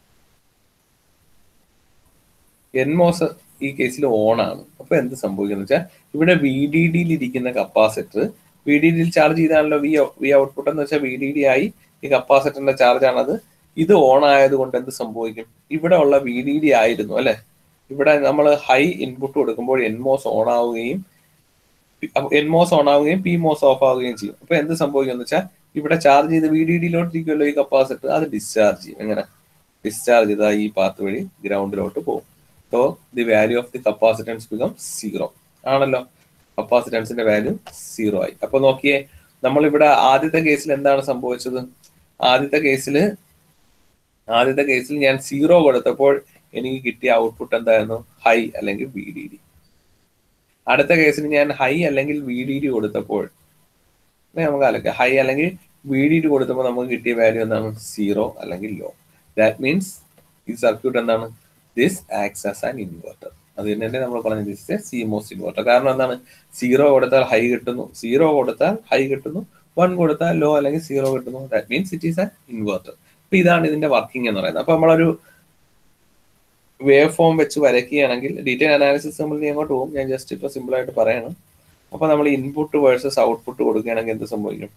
എൻ മോസ് ഈ കേസിൽ ഓൺ ആണ് അപ്പൊ എന്ത് സംഭവിക്കുന്നു വെച്ചാൽ ഇവിടെ വി ഡി ഡിയിൽ ഇരിക്കുന്ന കപ്പാസിറ്റർ വി ഡി ഡിയിൽ ചാർജ് ചെയ്താണല്ലോ വി വി ഔട്ട്പുട്ട് എന്ന് വെച്ചാൽ വി ഡി ഡി ആയി ഈ കപ്പാസിറ്ററിന്റെ ചാർജ് ആണത് ഇത് ഓൺ ആയതുകൊണ്ട് എന്ത് സംഭവിക്കും ഇവിടെ ഉള്ള വി ഡി ഡി ആയിരുന്നു അല്ലെ ഇവിടെ നമ്മൾ ഹൈ ഇൻപുട്ട് കൊടുക്കുമ്പോൾ എൻമോസ് ഓൺ ആവുകയും എൻമോസ് ഓൺ ആവുകയും പി മോസ് ഓഫ് ആവുകയും ചെയ്യും അപ്പൊ എന്ത് സംഭവിക്കും എന്ന് വെച്ചാൽ ഇവിടെ ചാർജ് ചെയ്ത് വി ഡി ഡിയിലോട്ടിരിക്കുമല്ലോ ഈ കപ്പാസിറ്റർ അത് ഡിസ്ചാർജ് ചെയ്യും എങ്ങനെ ഡിസ്ചാർജ് ചെയ്താൽ ഈ പാത്ത് വഴി ഗ്രൗണ്ടിലോട്ട് പോകും so the value of the capacitance become zero ആണല്ലോ കപ്പാസിറ്റൻസിന്റെ വാല്യൂ സീറോ ആയി അപ്പൊ നോക്കിയേ നമ്മൾ ഇവിടെ ആദ്യത്തെ കേസിൽ എന്താണ് സംഭവിച്ചത് ആദ്യത്തെ കേസിൽ ആദ്യത്തെ കേസിൽ ഞാൻ സീറോ കൊടുത്തപ്പോൾ എനിക്ക് കിട്ടിയ ഔട്ട്പുട്ട് എന്തായിരുന്നു ഹൈ അല്ലെങ്കിൽ വി ഡി ഡി അടുത്ത കേസിൽ ഞാൻ ഹൈ അല്ലെങ്കിൽ വി ഡി ഡി കൊടുത്തപ്പോൾ നമുക്ക് ആലോചിക്കാം ഹൈ അല്ലെങ്കിൽ വി ഡി ഡി കൊടുത്തപ്പോൾ നമുക്ക് കിട്ടിയ വാല്യൂ എന്താണ് സീറോ അല്ലെങ്കിൽ ലോ ദാറ്റ് മീൻസ് ഈ സർക്യൂട്ട് എന്താണ് this acts as an inverter അത് തന്നെ നമ്മൾ പറഞ്ഞത് ദിസ് എ സിമോസ് ഇൻവെർട്ടർ കാരണം എന്താണ് സീറോ കൊടുത്താൽ ഹൈ കിട്ടുന്നു സീറോ കൊടുത്താൽ ഹൈ കിട്ടുന്നു വൺ കൊടുത്താൽ ലോ അല്ലെങ്കിൽ സീറോ കിട്ടുന്നു that means it is an inverter അപ്പൊ ഇതാണ് ഇതിന്റെ വർക്കിംഗ് എന്ന് പറയുന്നത് അപ്പൊ നമ്മളൊരു വേവ് ഫോം വെച്ച് വരയ്ക്കുകയാണെങ്കിൽ ഡീറ്റെയിൽ അനാലിസിസ് നമ്മൾ ഇനി അങ്ങോട്ട് പോകും ഞാൻ ജസ്റ്റ് ഇപ്പൊ സിമ്പിൾ ആയിട്ട് പറയണം അപ്പൊ നമ്മൾ ഇൻപുട്ട് വേഴ്സസ് ഔട്ട്പുട്ട് കൊടുക്കുകയാണെങ്കിൽ എന്ത് സംഭവിക്കും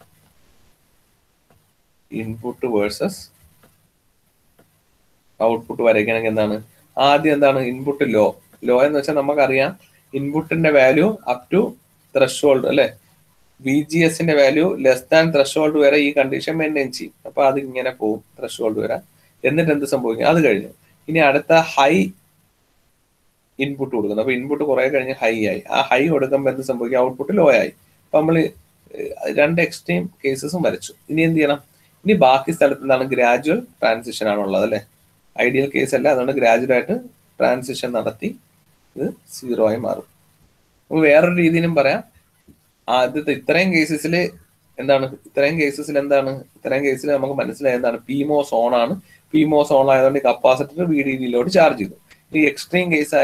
ഇൻപുട്ട് വേഴ്സസ് ഔട്ട്പുട്ട് വരയ്ക്കുകയാണെങ്കിൽ എന്താണ് ആദ്യം എന്താണ് ഇൻപുട്ട് ലോ ലോ എന്ന് വെച്ചാൽ നമുക്കറിയാം ഇൻപുട്ടിന്റെ വാല്യൂ അപ് ടു ത്രഷോൾഡ് അല്ലെ വി ജി എസിന്റെ വാല്യൂ ലെസ് ദാൻ ത്രഷോൾഡ് വരെ ഈ കണ്ടീഷൻ മെയിൻറ്റെയിൻ ചെയ്യും അപ്പൊ അത് ഇങ്ങനെ പോകും ത്രഷോൾഡ് വരെ എന്നിട്ട് എന്ത് സംഭവിക്കും അത് കഴിഞ്ഞു ഇനി അടുത്ത ഹൈ ഇൻപുട്ട് കൊടുക്കുന്നു അപ്പൊ ഇൻപുട്ട് കുറെ കഴിഞ്ഞ് ഹൈ ആയി ആ ഹൈ കൊടുക്കുമ്പോൾ എന്ത് സംഭവിക്കും ഔട്ട്പുട്ട് ലോ ആയി അപ്പൊ നമ്മൾ രണ്ട് എക്സ്ട്രീം കേസസും വരച്ചു ഇനി എന്ത് ചെയ്യണം ഇനി ബാക്കി സ്ഥലത്ത് എന്താണ് ഗ്രാജുവൽ ട്രാൻസിഷൻ ആണുള്ളത് അല്ലെ ഐഡിയൽ കേസ് അല്ല അതുകൊണ്ട് ഗ്രാജുവൽ ആയിട്ട് ട്രാൻസിഷൻ നടത്തി ഇത് സീറോ ആയി മാറും നമുക്ക് വേറൊരു രീതിയിലും പറയാം ആദ്യത്തെ ഇത്രയും കേസസിൽ എന്താണ് ഇത്രയും കേസസിൽ എന്താണ് ഇത്രയും കേസിൽ നമുക്ക് മനസ്സിലായത് എന്താണ് പിമോസ് ഓൺ ആണ് പിമോസ് ഓൺ ആയതുകൊണ്ട് കപ്പാസിറ്റർ വി ഡി ഡിയിലോട്ട് ചാർജ് ചെയ്തു ഈ എക്സ്ട്രീം കേസ് ആയ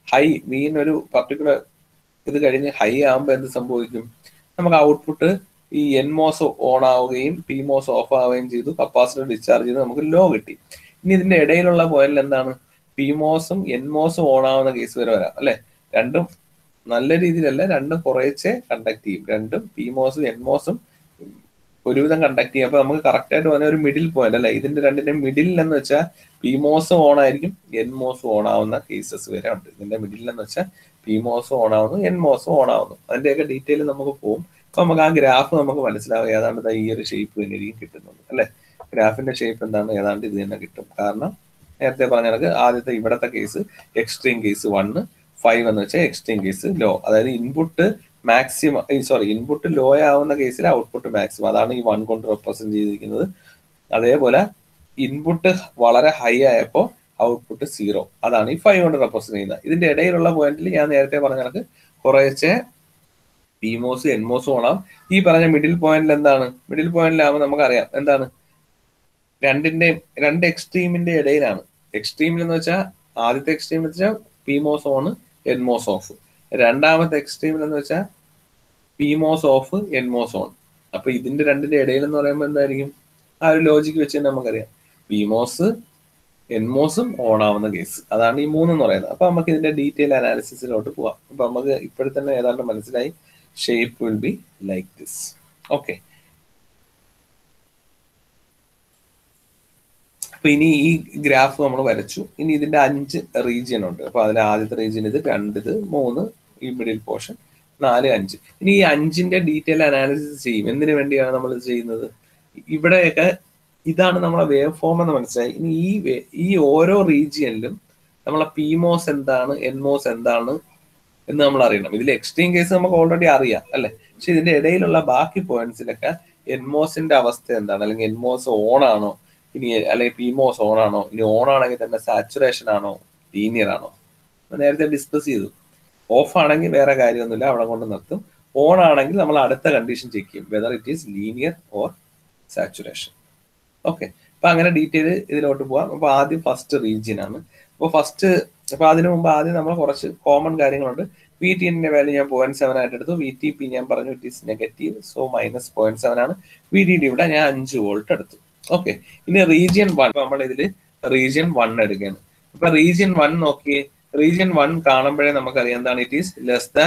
ഹൈ വീൻ ഒരു പർട്ടിക്കുലർ ഇത് കഴിഞ്ഞ് ഹൈ ആകുമ്പോൾ എന്ത് സംഭവിക്കും നമുക്ക് ഔട്ട്പുട്ട് ഈ എൻ മോസ് ഓൺ ആവുകയും പി മോസ് ഓഫ് ആവുകയും ചെയ്തു കപ്പാസിറ്റർ ഡിസ്ചാർജ് ചെയ്ത് നമുക്ക് ലോ കിട്ടി ഇനി ഇതിന്റെ ഇടയിലുള്ള പോയിന്റിൽ എന്താണ് പി മോസും എൻ മോസും ഓൺ ആവുന്ന കേസ് വരെ വരാം അല്ലെ രണ്ടും നല്ല രീതിയിലല്ല രണ്ടും കുറേച്ചെ കണ്ടക്ട് ചെയ്യും രണ്ടും പി മോസും എൻ മോസും ഒരുവിധം കണ്ടക്ട് ചെയ്യും അപ്പൊ നമുക്ക് കറക്റ്റ് ആയിട്ട് പറഞ്ഞ ഒരു മിഡിൽ പോയിന്റ് അല്ലെ ഇതിന്റെ രണ്ടിന്റെ മിഡിൽ എന്ന് വെച്ചാൽ പി മോസും ഓൺ ആയിരിക്കും എൻ മോസും ഓൺ ആവുന്ന കേസസ് വരെ ഉണ്ട് ഇതിന്റെ മിഡിൽ എന്ന് വെച്ചാൽ പി മോസും ഓൺ ആവുന്നു എൻ മോസും ഓൺ ആവുന്നു അതിന്റെയൊക്കെ ഡീറ്റെയിൽ നമുക്ക് പോകും അപ്പൊ നമുക്ക് ആ ഗ്രാഫ് നമുക്ക് മനസ്സിലാവും ഏതാണ്ട് ദാ ഈ ഒരു ഷേപ്പ് തന്നെ ആയിരിക്കും കിട്ടുന്നത് അല്ലെ ഗ്രാഫിന്റെ ഷേപ്പ് എന്താണ് ഏതാണ്ട് ഇത് തന്നെ കിട്ടും കാരണം നേരത്തെ പറഞ്ഞ കണക്ക് ആദ്യത്തെ ഇവിടത്തെ case extreme case one five എന്ന് വെച്ചാൽ എക്സ്ട്രീം കേസ് ലോ അതായത് input maximum sorry input low ആവുന്ന കേസിൽ ഔട്ട്പുട്ട് മാക്സിമം അതാണ് ഈ വൺ കൊണ്ട് റെപ്രസെന്റ് ചെയ്തിരിക്കുന്നത് അതേപോലെ ഇൻപുട്ട് വളരെ ഹൈ ആയപ്പോൾ ഔട്ട്പുട്ട് സീറോ അതാണ് ഈ ഫൈവ് കൊണ്ട് റെപ്രസെന്റ് ചെയ്യുന്നത് ഇതിന്റെ ഇടയിലുള്ള പോയിന്റിൽ ഞാൻ നേരത്തെ പറഞ്ഞ കണക്ക് കുറേശ്ശെ പിമോസ് എൻമോസും ഓണാം ഈ പറഞ്ഞ മിഡിൽ പോയിന്റിൽ എന്താണ് മിഡിൽ പോയിന്റിലാവുമ്പോൾ നമുക്കറിയാം എന്താണ് രണ്ടിന്റെയും രണ്ട് എക്സ്ട്രീമിന്റെ ഇടയിലാണ് എക്സ്ട്രീമിൽ എന്ന് വെച്ചാൽ ആദ്യത്തെ എക്സ്ട്രീം എന്ന് വെച്ചാൽ പിമോസ് ഓൺ എൻമോസ് ഓഫ് രണ്ടാമത്തെ എക്സ്ട്രീമിൽ എന്ന് വെച്ചാൽ പിമോസ് ഓഫ് എൻമോസ് ഓൺ അപ്പൊ ഇതിന്റെ രണ്ടിന്റെ ഇടയിൽ എന്ന് പറയുമ്പോൾ എന്തായിരിക്കും ആ ഒരു ലോജിക്ക് വെച്ച് തന്നെ നമുക്കറിയാം പിമോസ് എൻമോസും ഓൺ ആവുന്ന കേസ് അതാണ് ഈ മൂന്നെന്ന് പറയുന്നത് അപ്പൊ നമുക്ക് ഇതിന്റെ ഡീറ്റെയിൽ അനാലിസിസിലോട്ട് പോവാം അപ്പൊ നമുക്ക് ഇപ്പോഴത്തെ തന്നെ ഏതാണ്ട് മനസ്സിലായി shape will be like this okay അപ്പൊ ഇനി ഈ ഗ്രാഫ് നമ്മൾ വരച്ചു ഇനി ഇതിന്റെ അഞ്ച് റീജിയൻ ഉണ്ട് അപ്പൊ അതിൽ ആദ്യത്തെ റീജിയൻ ഇത് രണ്ട് ഇത് മൂന്ന് ഈ മിഡിൽ പോർഷൻ നാല് അഞ്ച് ഇനി ഈ അഞ്ചിന്റെ ഡീറ്റെയിൽ അനാലിസിസ് ചെയ്യും എന്തിനു വേണ്ടിയാണ് നമ്മൾ ഇത് ചെയ്യുന്നത് ഇവിടെയൊക്കെ ഇതാണ് നമ്മളെ വേവ് ഫോം എന്ന് മനസ്സിലായി ഇനി ഈ വേ- ഈ ഓരോ റീജിയനിലും നമ്മളെ പിമോസ് എന്താണ് എൻമോസ് എന്താണ് എന്ന് നമ്മൾ അറിയണം ഇതിൽ എക്സ്ട്രീം കേസ് നമുക്ക് ഓൾറെഡി അറിയാം അല്ലെ പക്ഷെ ഇതിന്റെ ഇടയിലുള്ള ബാക്കി പോയിന്റ്സിലൊക്കെ എൻമോസിന്റെ അവസ്ഥ എന്താണ് അല്ലെങ്കിൽ എൻമോസ് ഓൺ ആണോ ഇനി അല്ലെങ്കിൽ പിമോസ് ഓൺ ആണോ ഇനി ഓൺ ആണെങ്കിൽ തന്നെ സാച്ചുറേഷൻ ആണോ ലീനിയർ ആണോ അത് നേരത്തെ ഡിസ്കസ് ചെയ്തു ഓഫ് ആണെങ്കിൽ വേറെ കാര്യമൊന്നുമില്ല അവിടെ കൊണ്ട് നിർത്തും ഓൺ ആണെങ്കിൽ നമ്മൾ അടുത്ത കണ്ടീഷൻ ചെക്ക് ചെയ്യും whether it is linear or saturation okay അപ്പൊ അങ്ങനെ ഡീറ്റെയിൽ ഇതിലോട്ട് പോവാം അപ്പൊ ആദ്യം ഫസ്റ്റ് റീജിയൻ ആണ് അപ്പൊ ഫസ്റ്റ് അപ്പൊ അതിനു മുമ്പ് ആദ്യം നമ്മൾ കുറച്ച് കോമൺ കാര്യങ്ങളുണ്ട് വി ടി എന്നിന്റെ വാല്യൂ ഞാൻ പോയിന്റ് സെവൻ ആയിട്ട് എടുത്തു വി ടി പി ഞാൻ പറഞ്ഞു it is negative so minus point seven ആണ് വി ഡി ഡി ഇവിടെ ഞാൻ അഞ്ച് വോൾട്ട് എടുത്തു ഓക്കെ ഇനി റീജിയൻ വൺ നമ്മൾ ഇതിൽ റീജിയൻ വൺ എടുക്കുകയാണ് അപ്പൊ റീജിയൻ വൺ നോക്കിയേ റീജിയൻ വൺ കാണുമ്പോഴേ നമുക്കറിയാം എന്താണ് it is less than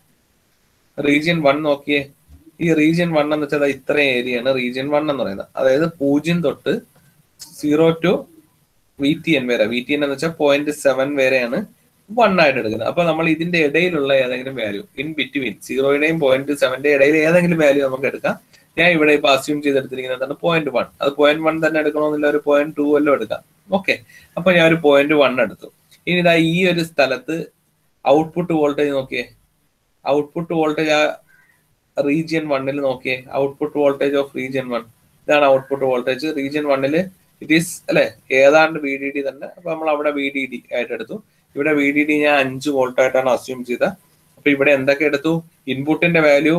region one നോക്കിയേ ഈ റീജിയൻ വൺ എന്ന് വെച്ചാൽ ഇത്രയും ഏരിയ ആണ് റീജിയൻ വൺ എന്ന് പറയുന്നത് അതായത് പൂജ്യം തൊട്ട് zero to V T N വരെ വി ടി എൻ എന്ന് വെച്ചാൽ പോയിന്റ് സെവൻ വരെയാണ് വൺ ആയിട്ട് എടുക്കുന്നത് അപ്പൊ നമ്മൾ ഇതിന്റെ ഇടയിലുള്ള ഏതെങ്കിലും വാല്യൂ ഇൻ ബിറ്റ്വീൻ സീറോയുടെയും പോയിന്റ് സെവന്റെ ഇടയിൽ ഏതെങ്കിലും വാല്യൂ നമുക്ക് എടുക്കാം ഞാൻ ഇവിടെ ഇപ്പൊ അസ്യൂം ചെയ്തെടുത്തിരിക്കുന്നത് എന്താണ് പോയിന്റ് വൺ അത് പോയിന്റ് വൺ തന്നെ എടുക്കണമെന്നില്ല ഒരു പോയിന്റ് ടു വല്ലോ എടുക്കാം ഓക്കെ അപ്പൊ ഞാൻ ഒരു പോയിന്റ് വൺ എടുത്തു ഇനി ഇതാ ഈ ഒരു സ്ഥലത്ത് ഔട്ട്പുട്ട് വോൾട്ടേജ് നോക്കിയേ ഔട്ട്പുട്ട് വോൾട്ടേജ് ആ റീജിയൻ വണ്ണിൽ നോക്കിയേ output voltage of region one ഇതാണ് ഔട്ട്പുട്ട് വോൾട്ടേജ് റീജിയൻ വണ്ണിൽ ഇറ്റ് ഈസ് അല്ലെ ഏതാണ്ട് വി ഡി ഡി തന്നെ അപ്പൊ നമ്മൾ അവിടെ വി ഡി ഡി ആയിട്ട് എടുത്തു ഇവിടെ വി ഡി ഡി ഞാൻ അഞ്ച് വോൾട്ട് ആയിട്ടാണ് അസ്യൂം ചെയ്തത് അപ്പൊ ഇവിടെ എന്തൊക്കെ എടുത്തു ഇൻപുട്ടിന്റെ വാല്യൂ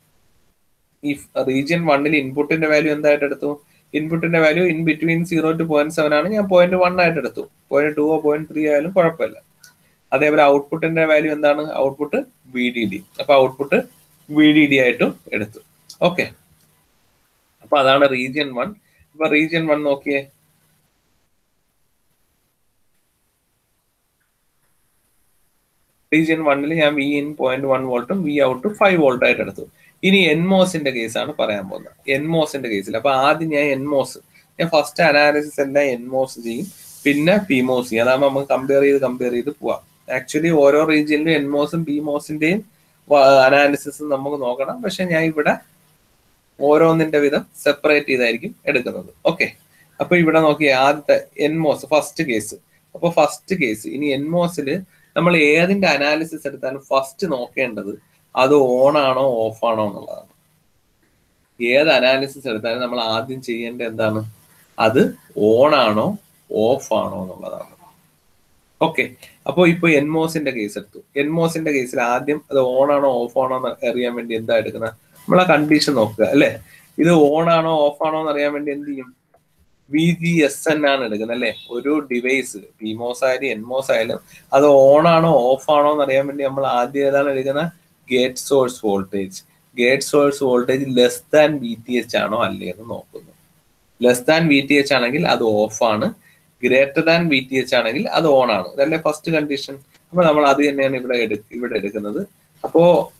ഈ റീജിയൻ വണ്ണിൽ ഇൻപുട്ടിന്റെ വാല്യൂ എന്തായിട്ട് എടുത്തു ഇൻപുട്ടിന്റെ value in between zero to point seven ആണ് ഞാൻ പോയിന്റ് വൺ ആയിട്ട് എടുത്തു പോയിന്റ് ടു പോയിന്റ് ത്രീ ആയാലും കുഴപ്പമില്ല അതേപോലെ ഔട്ട്പുട്ടിന്റെ വാല്യൂ എന്താണ് ഔട്ട്പുട്ട് വി ഡി ഡി അപ്പൊ ഔട്ട്പുട്ട് വി ഡി ഡി ആയിട്ടും എടുത്തു ഓക്കെ അപ്പൊ അതാണ് റീജിയൻ വൺ അപ്പൊ റീജിയൻ വൺ നോക്കിയേ റീജിയൻ വണ്ണിൽ ഞാൻ വി ഇൻ പോയിന്റ് വൺ വോൾട്ടും വി ഔട്ട് ഫൈവ് വോൾട്ട് ആയിട്ട് എടുത്തു ഇനി എൻമോസിന്റെ കേസാണ് പറയാൻ പോകുന്നത് എൻമോസിന്റെ കേസിൽ അപ്പൊ ആദ്യം ഞാൻ എൻമോസ് ഞാൻ ഫസ്റ്റ് അനാലിസിസ് എല്ലാം എൻമോസ് ചെയ്യും പിന്നെ പിമോസ് ചെയ്യും അതാകുമ്പോൾ നമുക്ക് കമ്പയർ ചെയ്ത് കമ്പയർ ചെയ്ത് പോവാം ആക്ച്വലി ഓരോ റീജിയനിലും എൻമോസും പിമോസിന്റെയും അനാലിസിസും നമുക്ക് നോക്കണം പക്ഷെ ഞാൻ ഇവിടെ ഓരോന്നിന്റെ വിധം സെപ്പറേറ്റ് ചെയ്തായിരിക്കും എടുക്കുന്നത് ഓക്കെ അപ്പൊ ഇവിടെ നോക്കിയേ ആദ്യത്തെ എൻമോസ് ഫസ്റ്റ് കേസ് അപ്പൊ ഫസ്റ്റ് കേസ് ഇനി എൻമോസിൽ നമ്മൾ ഏതിന്റെ അനാലിസിസ് എടുത്താലും ഫസ്റ്റ് നോക്കേണ്ടത് അത് ഓൺ ആണോ ഓഫ് ആണോ എന്നുള്ളതാണ് ഏത് അനാലിസിസ് എടുത്താലും നമ്മൾ ആദ്യം ചെയ്യേണ്ടത് എന്താണ് അത് ഓൺ ആണോ ഓഫ് ആണോ എന്നുള്ളതാണ് ഓക്കെ അപ്പോൾ ഇപ്പൊ എൻമോസിന്റെ കേസ് എടുത്തു എൻമോസിന്റെ കേസിൽ ആദ്യം അത് ഓൺ ആണോ ഓഫ് ആണോ എന്ന് അറിയാൻ വേണ്ടി എന്താ എടുക്കുന്നത് നമ്മൾ ആ കണ്ടീഷൻ നോക്കുക അല്ലെ ഇത് ഓൺ ആണോ ഓഫ് ആണോ എന്ന് അറിയാൻ വേണ്ടി എന്ത് ചെയ്യും വി ജി എസ് എൻ ആണ് എടുക്കുന്നത് അല്ലെ ഒരു ഡിവൈസ് പിമോസ് ആയാലും എൻമോസ് ആയാലും അത് ഓൺ ആണോ ഓഫ് ആണോ എന്ന് അറിയാൻ വേണ്ടി നമ്മൾ ആദ്യം ഏതാണ് എടുക്കുന്ന gate source voltage gate source voltage less than V T H ആണോ അല്ലേ എന്ന് നോക്കുന്നു less than V T H ആണെങ്കിൽ അത് ഓഫ് ആണ് greater than V T H ആണെങ്കിൽ അത് ഓൺ ആണ് ഇതല്ലേ ഫസ്റ്റ് കണ്ടീഷൻ അപ്പൊ നമ്മൾ അത് തന്നെയാണ് ഇവിടെ എടു ഇവിടെ എടുക്കുന്നത് അപ്പോ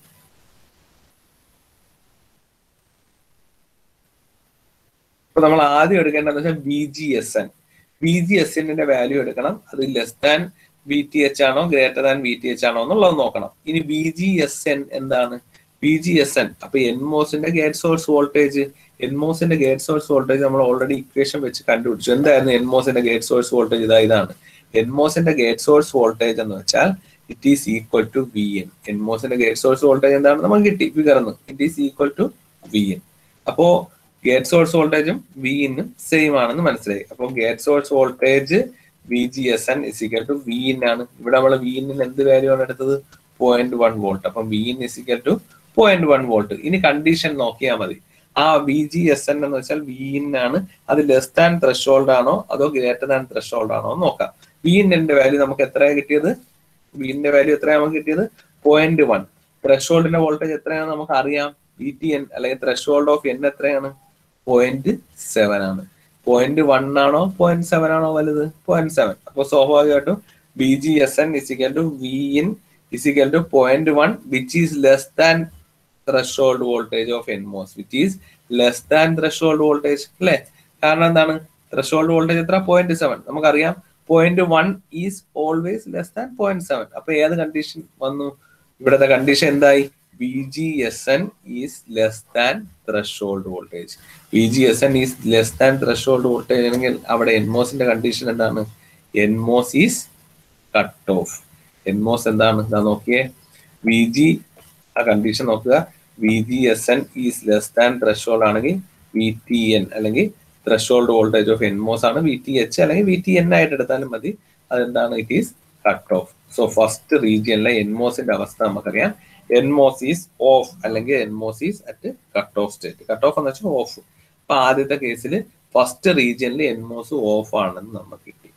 ഇപ്പൊ നമ്മൾ ആദ്യം എടുക്കേണ്ടതെന്ന് വെച്ചാൽ V G S N V G S എന്നിന്റെ വാല്യൂ എടുക്കണം അത് less than V T H ആണോ greater than V T H ആണോ എന്നുള്ളത് നോക്കണം ഇനി വി ജി എസ് എൻ എന്താണ് വി ജി എസ് എൻ അപ്പൊ എൻമോസിന്റെ ഗേറ്റ് സോഴ്സ് വോൾട്ടേജ് എൻമോസിന്റെ ഗേറ്റ് സോഴ്സ് വോൾട്ടേജ് നമ്മൾ ഓൾറെഡി ഇക്വേഷൻ വെച്ച് കണ്ടുപിടിച്ചു എന്തായിരുന്നു എൻമോസിന്റെ ഗേറ്റ് സോഴ്സ് വോൾട്ടേജ് ഇതാ ഇതാണ് എൻമോസിന്റെ ഗേറ്റ് സോഴ്സ് വോൾട്ടേജ് എന്ന് വെച്ചാൽ it is equal to V N എൻമോസിന്റെ ഗേറ്റ് സോഴ്സ് വോൾട്ടേജ് എന്താണ് നമുക്ക് കിട്ടി വികർന്ന് it is equal to V N അപ്പോ ഗേറ്റ് സോഴ്സ് വോൾട്ടേജും വി ഇന്നും സെയിം ആണെന്ന് മനസ്സിലായി അപ്പോൾ gate source voltage V G S N is equal to V in ആണ് ഇവിടെ നമ്മൾ വി ഇന്നിന് എന്ത് വാല്യൂ ആണ് എടുത്തത് പോയിന്റ് വൺ വോൾട്ട് അപ്പം V in is equal to point one volt ഇനി കണ്ടീഷൻ നോക്കിയാൽ മതി ആ വി ജി എസ് എൻ എന്ന് വെച്ചാൽ വി ഇൻ ആണ് അത് ലെസ് ദാൻ ത്രഷോൾഡ് ആണോ അതോ ഗ്രേറ്റർ ദാൻ ത്രഷോൾഡ് ആണോ എന്ന് നോക്കാം വി ഇന്നിന്റെ വാല്യൂ നമുക്ക് എത്രയാണ് കിട്ടിയത് വി ഇന്റെ വാല്യൂ എത്രയാണ് നമുക്ക് കിട്ടിയത് പോയിന്റ് വൺ ത്രഷോൾഡിന്റെ വോൾട്ടേജ് എത്രയാണ് നമുക്ക് അറിയാം വി ടി എൻ അല്ലെങ്കിൽ ത്രഷോൾഡ് ഓഫ് എൻ എത്രയാണ് പോയിന്റ് സെവൻ ആണ് പോയിന്റ് വൺ ആണോ പോയിന്റ് സെവൻ ആണോ വലുത് പോയിന്റ് സെവൻ അപ്പൊ സ്വാഭാവികമായിട്ടും B G S N is equal to V in is equal to point one which is less than threshold voltage of NMOS which is less than threshold voltage അല്ലേ കാരണം എന്താണ് threshold voltage എത്ര point seven നമുക്കറിയാം point one is always less than point seven അപ്പൊ ഏത് condition വന്നു ഇവിടുത്തെ condition എന്തായി V G S N is less than threshold voltage V G S N is less than threshold voltage ആണെങ്കിൽ അവിടെ എൻമോസിന്റെ കണ്ടീഷൻ എന്താണ് NMOS is cut off NMOS എന്താണ് ഇതാ നോക്കിയേ വി ജി ആ കണ്ടീഷൻ നോക്കുക V G S N is less than threshold ആണെങ്കിൽ വി ടി എൻ അല്ലെങ്കിൽ ത്രഷോൾഡ് വോൾട്ടേജ് ഓഫ് എൻമോസ് ആണ് വി ടി എച്ച് അല്ലെങ്കിൽ വി ടി എൻ ആയിട്ട് എടുത്താലും മതി അതെന്താണ് it is cut off so first റീജിയനിലെ എൻമോസിന്റെ അവസ്ഥ നമുക്കറിയാം എൻമോസ് ഈസ് ഓഫ് അല്ലെങ്കിൽ NMOS is at cut off state cut off എന്ന് വെച്ചാൽ ഓഫ് അപ്പൊ ആദ്യത്തെ കേസിൽ ഫസ്റ്റ് റീജിയനിൽ എൻമോസ് ഓഫ് ആണെന്ന് നമുക്ക് കിട്ടി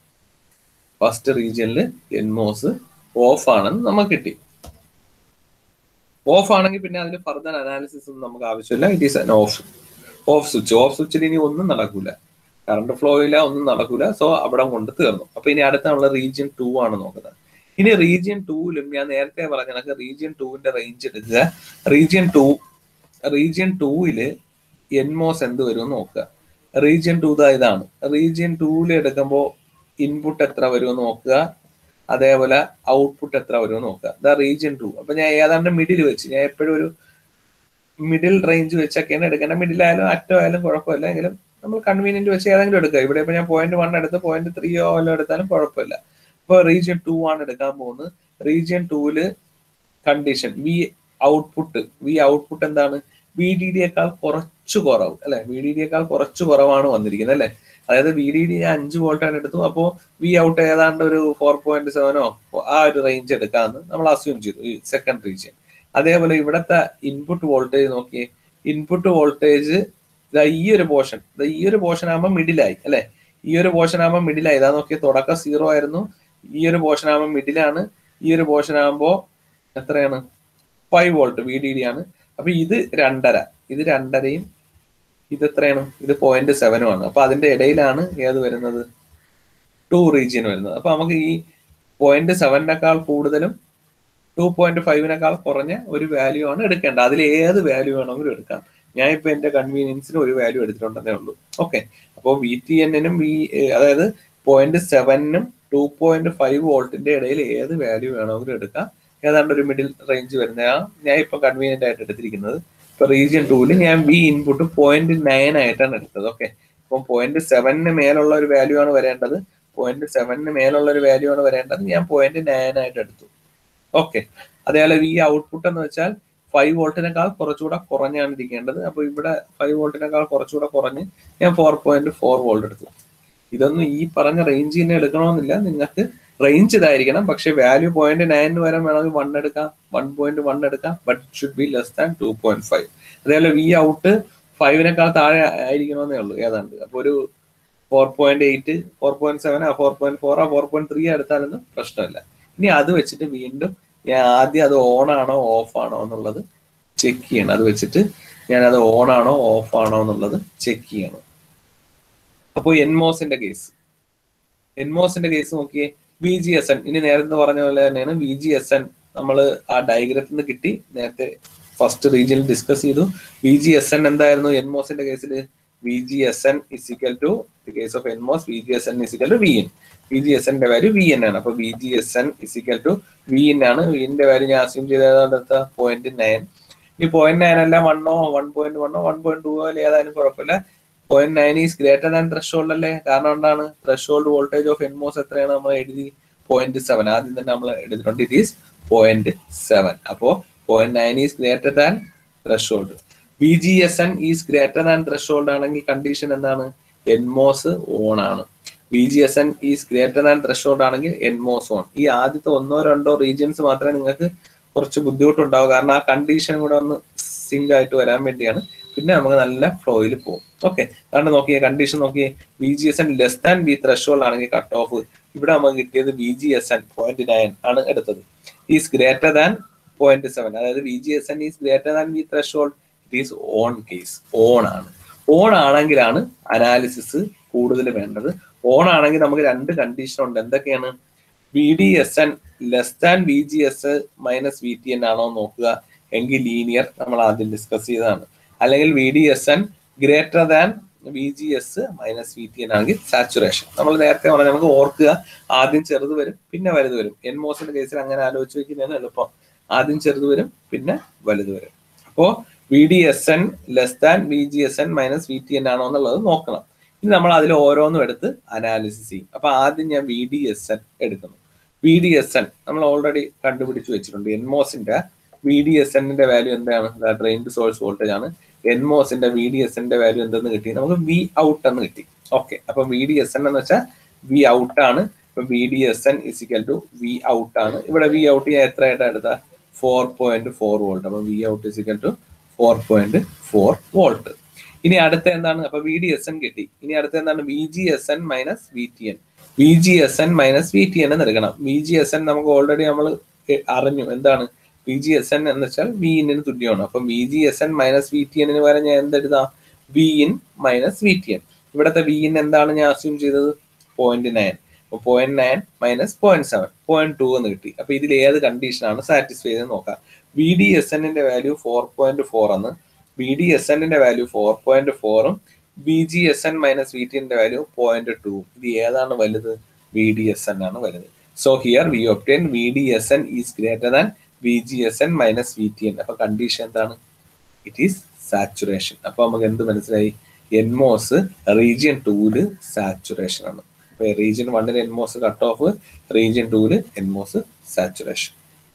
ഫസ്റ്റ് റീജിയനിൽ എൻമോസ് ഓഫ് ആണെന്ന് നമുക്ക് കിട്ടി ഓഫ് ആണെങ്കിൽ പിന്നെ അതിന് ഫർദർ അനാലിസിസ് ഒന്നും നമുക്ക് ആവശ്യമില്ല it is an off off switch off സ്വിച്ചിൽ ഇനി ഒന്നും നടക്കൂല കറണ്ട് ഫ്ലോ ഇല്ല ഒന്നും നടക്കൂല സോ അവിടെ കൊണ്ട് തീർന്നു അപ്പൊ ഇനി അടുത്തുള്ള റീജിയൻ ടു ആണ് നോക്കുന്നത് ഇനി റീജിയൻ ടൂവിലും ഞാൻ നേരത്തെ പറഞ്ഞ കണക്ക് റീജിയൻ ടൂവിന്റെ റേഞ്ച് എടുക്കുക റീജിയൻ ടു റീജിയൻ ടൂവില് എൻമോസ് എന്ത് വരും എന്ന് നോക്കുക റീജിയൻ ടു ഇതാണ് റീജിയൻ ടൂവിൽ എടുക്കുമ്പോൾ ഇൻപുട്ട് എത്ര വരുമെന്ന് നോക്കുക അതേപോലെ ഔട്ട്പുട്ട് എത്ര വരുമെന്ന് നോക്കുക ദ റീജിയൻ ടു അപ്പൊ ഞാൻ ഏതാണ്ട് മിഡിൽ വെച്ച് ഞാൻ എപ്പോഴും ഒരു മിഡിൽ റേഞ്ച് വെച്ചൊക്കെയാണ് എടുക്കേണ്ടത് മിഡിൽ ആയാലും അറ്റോ ആയാലും കുഴപ്പമില്ല എങ്കിലും നമ്മൾ കൺവീനിയന്റ് വെച്ച് ഏതെങ്കിലും എടുക്കുക ഇവിടെ ഇപ്പൊ ഞാൻ പോയിന്റ് വൺ എടുത്ത് പോയിന്റ് ത്രീയോ വല്ലതും എടുത്താലും കുഴപ്പമില്ല ഇപ്പൊ റീജിയൻ ടു ആണ് എടുക്കാൻ പോകുന്നത് റീജിയൻ ടൂവില് condition V output V output എന്താണ് വി ഡി ഡിയേക്കാൾ കുറച്ച് കുറവ് അല്ലെ വി ഡി ഡിയേക്കാൾ കുറച്ച് കുറവാണ് വന്നിരിക്കുന്നത് അല്ലെ അതായത് വി ഡി ഡി ഞാൻ അഞ്ച് വോൾട്ടാണ് എടുത്തു അപ്പോൾ വി ഔട്ട് ഏതാണ്ട് ഒരു ഫോർ പോയിന്റ് സെവനോ ആ ഒരു റേഞ്ച് എടുക്കാമെന്ന് നമ്മൾ അസ്യൂം ചെയ്തു ഈ സെക്കൻഡ് റീജിയൻ അതേപോലെ ഇവിടത്തെ ഇൻപുട്ട് വോൾട്ടേജ് നോക്കിയേ ഇൻപുട്ട് വോൾട്ടേജ് ഇതാ ഈ ഒരു പോർഷൻ ഈ ഒരു പോർഷൻ ആകുമ്പോൾ മിഡിലായി അല്ലെ ഈ ഒരു പോർഷൻ ആകുമ്പോൾ മിഡിലായി ഇതാ നോക്കിയ തുടക്കം സീറോ ആയിരുന്നു ഈ ഒരു പോർഷൻ ആകുമ്പോൾ മിഡിലാണ് ഈ ഒരു പോർഷൻ ആകുമ്പോൾ എത്രയാണ് five volt V D D ആണ് അപ്പൊ ഇത് രണ്ടര ഇത് രണ്ടരയും ഇത് എത്രയാണ് ഇത് പോയിന്റ് സെവനും ആണ് അപ്പൊ അതിന്റെ ഇടയിലാണ് ഏത് വരുന്നത് ടു റീജിയൻ വരുന്നത് അപ്പൊ നമുക്ക് ഈ പോയിന്റ് സെവനേക്കാൾ കൂടുതലും ടു പോയിന്റ് ഫൈവിനേക്കാൾ കുറഞ്ഞ ഒരു വാല്യൂ ആണ് എടുക്കേണ്ടത് അതിൽ ഏത് വാല്യൂ വേണമെങ്കിലും എടുക്കാം ഞാൻ ഇപ്പൊ എന്റെ കൺവീനിയൻസിന് ഒരു വാല്യൂ എടുത്തിട്ടുണ്ടെന്നേ ഉള്ളൂ ഓക്കെ അപ്പോൾ വി ടി എന്നിനും വി അതായത് പോയിന്റ് സെവനും ടു പോയിന്റ് ഫൈവ് വോൾട്ടിന്റെ ഇടയിൽ ഏത് വാല്യൂ വേണമെങ്കിലും എടുക്കാം ഏതാണ്ട് ഒരു മിഡിൽ റേഞ്ച് വരുന്ന ഞാൻ ഇപ്പൊ കൺവീനിയന്റ് ആയിട്ട് എടുത്തിരിക്കുന്നത് ഇപ്പൊ റീജിയൻ ടൂവിൽ ഞാൻ വി ഇൻപുട്ട് പോയിന്റ് നയൻ ആയിട്ടാണ് എടുത്തത് ഓക്കെ അപ്പം പോയിന്റ് സെവനിന് മേലുള്ള ഒരു വാല്യൂ ആണ് വരേണ്ടത് പോയിന്റ് സെവനിന് മേലുള്ള ഒരു വാല്യൂ ആണ് വരേണ്ടത് ഞാൻ പോയിന്റ് നയൻ ആയിട്ട് എടുത്തു ഓക്കെ അതേപോലെ വി ഔട്ട്പുട്ട് എന്ന് വെച്ചാൽ ഫൈവ് വോൾട്ടിനേക്കാൾ കുറച്ചുകൂടെ കുറഞ്ഞാണ് ഇരിക്കേണ്ടത് അപ്പൊ ഇവിടെ ഫൈവ് വോൾട്ടിനേക്കാൾ കുറച്ചുകൂടെ കുറഞ്ഞ് ഞാൻ ഫോർ പോയിന്റ് ഫോർ വോൾട്ട് എടുത്തു ഇതൊന്നും ഈ പറഞ്ഞ റേഞ്ച് തന്നെ എടുക്കണമെന്നില്ല നിങ്ങൾക്ക് റേഞ്ച് ഇതായിരിക്കണം പക്ഷെ വാല്യൂ പോയിന്റ് നയൻ വരെ വേണമെങ്കിൽ വൺ എടുക്കാം വൺ പോയിന്റ് വൺ എടുക്കാം but should be less than two point five അതേപോലെ വി ഔട്ട് ഫൈവിനേക്കാൾ താഴെ ആയിരിക്കണമെന്നേ ഉള്ളൂ ഏതാണ്ട് അപ്പൊ ഒരു four point eight four point seven ആ ഫോർ പോയിന്റ് ഫോർ ആ ഫോർ പോയിന്റ് ത്രീ എടുത്താലൊന്നും പ്രശ്നമില്ല ഇനി അത് വെച്ചിട്ട് വീണ്ടും ഞാൻ ആദ്യം അത് ഓൺ ആണോ ഓഫ് ആണോ എന്നുള്ളത് ചെക്ക് ചെയ്യണം അത് വെച്ചിട്ട് ഞാൻ അത് ഓൺ ആണോ ഓഫ് ആണോ എന്നുള്ളത് ചെക്ക് ചെയ്യണം അപ്പോൾ എൻമോസിന്റെ കേസ് എൻമോസിന്റെ കേസ് നോക്കിയേ വി ജി എസ് എൻ ഇനി നേരത്തെ പറഞ്ഞ പോലെ തന്നെയാണ് വി ജി എസ് എൻ നമ്മൾ ആ ഡയഗ്രത്തിൽ നിന്ന് കിട്ടി നേരത്തെ ഫസ്റ്റ് റീജിയനിൽ ഡിസ്കസ് ചെയ്തു വി ജി എസ് എൻ എന്തായിരുന്നു എൻമോസിന്റെ കേസിൽ V G S N is equal to case of NMOS V G S N is equal to V N V G S എന്റെ വാല്യൂ വി എൻ ആണ് അപ്പൊ V G S N is equal to V N ആണ് V എന്റെ value ഞാൻ assume ചെയ്ത point nine ഈ point nine അല്ല വണ്ണോ വൺ പോയിന്റ് വണ്ണോ വൺ പോയിന്റ് ടു അല്ലെ ഏതായാലും കുഴപ്പമില്ല point nine is greater than threshold അല്ലേ കാരണം എന്താണ് ത്രഷോൾഡ് വോൾട്ടേജ് ഓഫ് എൻമോസ് എത്രയാണ് നമ്മൾ എഴുതി പോയിന്റ് സെവൻ ആദ്യം തന്നെ നമ്മൾ എടുത്തിട്ടുണ്ട് ഇറ്റ് ഈസ് പോയിന്റ് സെവൻ അപ്പോ point nine is greater than threshold V G S N is greater than threshold ആണെങ്കിൽ കണ്ടീഷൻ എന്താണ് എൻമോസ് ഓൺ ആണ് V G S N is greater than threshold ആണെങ്കിൽ NMOS on ഈ ആദ്യത്തെ ഒന്നോ രണ്ടോ regions മാത്രമേ നിങ്ങൾക്ക് കുറച്ച് ബുദ്ധിമുട്ടുണ്ടാവും കാരണം ആ കണ്ടീഷൻ കൂടെ ഒന്ന് സിങ്ക് ആയിട്ട് വരാൻ വേണ്ടിയാണ് പിന്നെ നമുക്ക് നല്ല ഫ്ലോയിൽ പോകും ഓക്കെ കാരണം നോക്കിയേ കണ്ടീഷൻ നോക്കിയേ V G S N less than V threshold ആണെങ്കിൽ കട്ട് ഓഫ് ഇവിടെ നമുക്ക് കിട്ടിയത് V G S N point nine ആണ് എടുത്തത് is greater than point seven അതായത് V G S N is greater than V threshold it is on case on ആണ് on ആണെങ്കിലാണ് analysis കൂടുതൽ വേണ്ടത് ഓൺ ആണെങ്കിൽ നമുക്ക് രണ്ട് കണ്ടീഷൻ ഉണ്ട് എന്തൊക്കെയാണ് V D S N less than V G S minus V T N ആണോ നോക്കുക എങ്കിൽ ലീനിയർ നമ്മൾ ആദ്യം ഡിസ്കസ് ചെയ്തതാണ് അല്ലെങ്കിൽ V D S N greater than V G S minus V T N ആണെങ്കിൽ സാച്ചുറേഷൻ നമ്മൾ നേരത്തെ പറഞ്ഞ നമുക്ക് ഓർക്കുക ആദ്യം ചെറുത് വരും പിന്നെ വലുത് വരും എൻ മോസിന്റെ കേസിൽ അങ്ങനെ ആലോചിച്ച് വെക്കുന്നതാണ് എളുപ്പം ആദ്യം ചെറുത് വരും പിന്നെ വലുത് വരും അപ്പോ V D S N less than V G S N minus V T N ആണോ എന്നുള്ളത് നോക്കണം ഇനി നമ്മൾ അതിൽ ഓരോന്നും എടുത്ത് അനാലിസിസ് ചെയ്യും അപ്പൊ ആദ്യം ഞാൻ വി ഡി എസ് എൻ എടുക്കുന്നു വി ഡി എസ് എൻ നമ്മൾ ഓൾറെഡി കണ്ടുപിടിച്ച് വെച്ചിട്ടുണ്ട് എൻമോസിന്റെ വി ഡി എസ് എന്നിന്റെ വാല്യൂ എന്താണ് ഡ്രെയിൻഡ് സോഴ്സ് വോൾട്ടേജ് ആണ് എൻമോസിന്റെ വി ഡി എസ് എന്റെ വാല്യൂ എന്തെന്ന് കിട്ടി നമുക്ക് വി ഔട്ട് എന്ന് കിട്ടി ഓക്കെ അപ്പൊ വി ഡി എസ് എൻ എന്ന് വെച്ചാൽ വി ഔട്ട് ആണ് ഇപ്പൊ V D S N is equal to V out ആണ് ഇവിടെ വി ഔട്ട് ഞാൻ എത്ര ആയിട്ടാണ് എടുത്ത ഫോർ പോയിന്റ് ഫോർ വോൾട്ട് അപ്പൊ V out is equal to four point four volt ഇനി അടുത്ത എന്താണ് അപ്പൊ വി ഡി എസ് എൻ കിട്ടി ഇനി അടുത്ത എന്താണ് V G S N minus V T N V G S N minus V T N എന്ന് എടുക്കണം വി ജി എസ് എൻ നമുക്ക് ഓൾറെഡി നമ്മൾ അറിഞ്ഞു എന്താണ് വി ജി എസ് എൻ എന്ന് വെച്ചാൽ വി ഇന്നിന് തുല്യമാണ് അപ്പം V G S N minus V T എന്നിന് പകരം ഞാൻ എന്തെഴുതാം V in minus V T N ഇവിടുത്തെ വി ഇൻ എന്താണ് ഞാൻ അസ്യൂം ചെയ്തത് പോയിന്റ് നയൻ അപ്പൊ point nine minus point seven point two എന്ന് കിട്ടി അപ്പൊ ഇതിൽ ഏത് കണ്ടീഷനാണ് സാറ്റിസ്ഫൈ ചെയ്ത് നോക്കാം വി ഡി എസ് എന്നിന്റെ വാല്യൂ ഫോർ പോയിന്റ് ഫോർ എന്ന് വി ഡി എസ് എന്നിന്റെ വാല്യൂ ഫോർ പോയിന്റ് ഫോറും V G S N minus V ടിന്റെ value point two ഇത് ഏതാണ് വലുത് വി ഡി എസ് എൻ ആണ് വലുത് so here V obtain V D S N is greater than V G S N minus V T N അപ്പൊ condition എന്താണ് it is saturation അപ്പൊ നമുക്ക് എന്ത് മനസ്സിലായി എൻമോസ് റീജിയൻ ടൂല് സാച്ചുറേഷൻ ആണ് അപ്പൊ റീജിയൻ വണ്ണിൽ എൻമോസ് കട്ട് ഓഫ് റീജിയൻ ടൂല് എൻമോസ് സാച്ചുറേഷൻ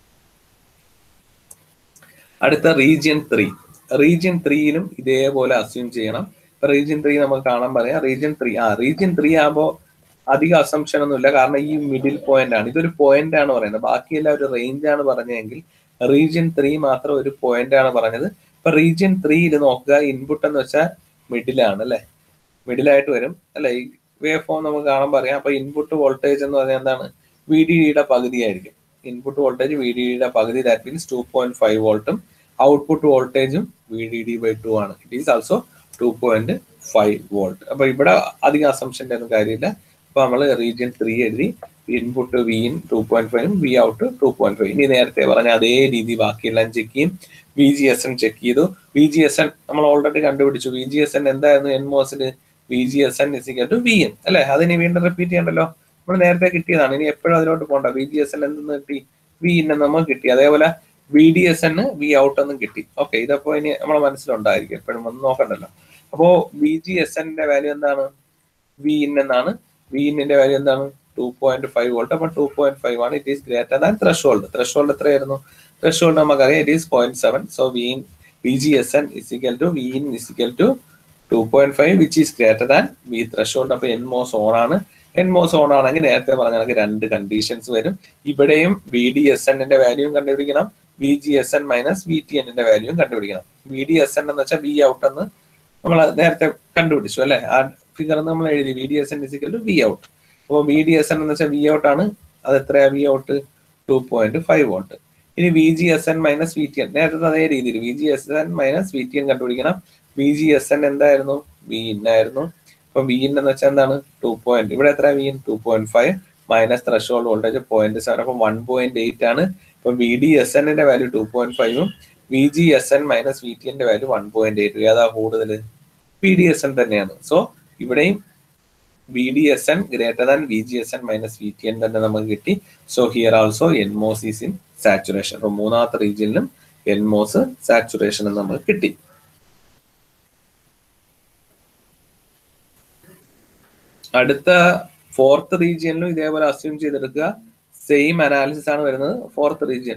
അടുത്ത റീജിയൻ ത്രീ റീജിയൻ ത്രീയിലും ഇതേപോലെ അസ്യൂം ചെയ്യണം ഇപ്പൊ റീജിയൻ ത്രീ നമുക്ക് കാണാൻ പറയാം റീജിയൻ ത്രീ ആ റീജിയൻ ത്രീ ആകുമ്പോൾ അധികം അസംഷൻ ഒന്നുമില്ല കാരണം ഈ മിഡിൽ പോയിന്റ് ആണ് ഇതൊരു പോയിന്റ് ആണ് പറയുന്നത് ബാക്കിയെല്ലാം ഒരു റേഞ്ച് ആണ് പറഞ്ഞതെങ്കിൽ റീജിയൻ ത്രീ മാത്രം ഒരു പോയിന്റ് ആണ് പറഞ്ഞത് ഇപ്പൊ റീജിയൻ ത്രീയിൽ നോക്കുക ഇൻപുട്ട് എന്ന് വെച്ചാൽ മിഡിലാണ് അല്ലെ മിഡിലായിട്ട് വരും അല്ലെ ഈ വേവ് ഫോം നമുക്ക് കാണാൻ പറയാം അപ്പൊ ഇൻപുട്ട് വോൾട്ടേജ് എന്ന് പറഞ്ഞാൽ എന്താണ് വി ഡി ഡിയുടെ പകുതിയായിരിക്കും ഇൻപുട്ട് വോൾട്ടേജ് വി ഡി ഡിയുടെ പകുതി that means two point five വോൾട്ടും ഔട്ട്പുട്ട് വോൾട്ടേജും V D D by two ആണ് it is also two point five volt അപ്പൊ ഇവിടെ അധികം അസംഷന്റെ ഒന്നും കാര്യമില്ല അപ്പൊ നമ്മൾ റീജിയൻ ത്രീ എഴുതി input V in two point ഫൈവും V out two point five ഇനി നേരത്തെ പറഞ്ഞ അതേ രീതി ബാക്കിയെല്ലാം ചെക്ക് ചെയ്യും V G S N check ചെയ്തു വി ജി എസ് എൻ നമ്മൾ ഓൾറെഡി കണ്ടുപിടിച്ചു വി ജി എസ് എൻ എന്തായിരുന്നു എൻമോസിന് V G S N is equal to V N അല്ലെ അതിനി വീണ്ടും റിപ്പീറ്റ് ചെയ്യണ്ടല്ലോ നമ്മൾ നേരത്തെ കിട്ടിയതാണ് ഇനി എപ്പോഴും അതിലോട്ട് പോകണ്ട വി ജി എസ് എൻ എന്തെന്ന് കിട്ടി വി ഇൻ എന്ന് നമുക്ക് കിട്ടി അതേപോലെ V D S N V out എന്നും കിട്ടി ഓക്കെ ഇതപ്പോ ഇനി നമ്മളെ മനസ്സിലുണ്ടായിരിക്കും എപ്പോഴും ഒന്ന് നോക്കണ്ടല്ലോ അപ്പോ വി ജി എസ് എന്റെ വാല്യൂ എന്താണ് വി ഇൻ എന്നാണ് വി ഇന്നിന്റെ വാല്യൂ എന്താണ് ടു പോയിന്റ് ഫൈവ് വോൾട്ട് അപ്പൊ ടു പോയിന്റ് ഫൈവ് ആണ് it is greater than threshold threshold എത്രയായിരുന്നു ത്രഷോൾഡ് നമുക്കറിയാം it is point seven so V in V G S N is equal to V in is equal to two point five which is greater than V threshold അപ്പൊ N MOS on ആണ് N MOS on ആണെങ്കിൽ നേരത്തെ പറഞ്ഞ കണക്ക് രണ്ട് conditions വരും ഇവിടെയും V D S എന്നിന്റെ വാല്യൂം കണ്ടുപിടിക്കണം V G S N minus V T എന്നിന്റെ വാല്യൂം കണ്ടുപിടിക്കണം വി ഡി എസ് എൻ എന്ന് വെച്ചാൽ വി ഔട്ട് എന്ന് നമ്മൾ നേരത്തെ കണ്ടുപിടിച്ചു അല്ലെ ആ ഫിഗർ നമ്മൾ എഴുതി V D S N is equal to V out അപ്പോൾ വി ഡി എസ് എൻ എന്ന് വെച്ചാൽ വി ഔട്ട് ആണ് അത് എത്രയാ V out two point five volt ഇനി V G S N minus V T N നേരത്തെ അതേ രീതിയിൽ V G S N minus V T N കണ്ടുപിടിക്കണം വി ജി എസ് എൻ എന്തായിരുന്നു വി ഇൻ ആയിരുന്നു അപ്പൊ വി ഇൻ എന്ന് വെച്ചാൽ എന്താണ് ടു പോയിന്റ് ഇവിടെ എത്ര V in two point five minus threshold voltage point seven അപ്പൊ വൺ പോയിന്റ് എയ്റ്റ് ആണ് ഇപ്പൊ വി ഡി എസ് എന്നിന്റെ വാല്യൂ ടു പോയിന്റ് ഫൈവും V G S N minus V T എന്റെ വാല്യൂ വൺ പോയിന്റ് എയ്റ്റ് ഏതാ കൂടുതൽ വി ഡി എസ് എൻ തന്നെയാണ് so ഇവിടെയും V D S N greater than V G S N minus V T N തന്നെ നമുക്ക് കിട്ടി so here also NMOS is in saturation അപ്പൊ മൂന്നാമത്തെ റീജിയനിലും എൻമോസ് സാച്ചുറേഷൻ നമുക്ക് കിട്ടി അടുത്ത ഫോർത്ത് റീജിയനിലും ഇതേപോലെ അസ്യൂം ചെയ്തെടുക്കുക സെയിം അനാലിസിസ് ആണ് വരുന്നത് ഫോർത്ത് റീജിയൻ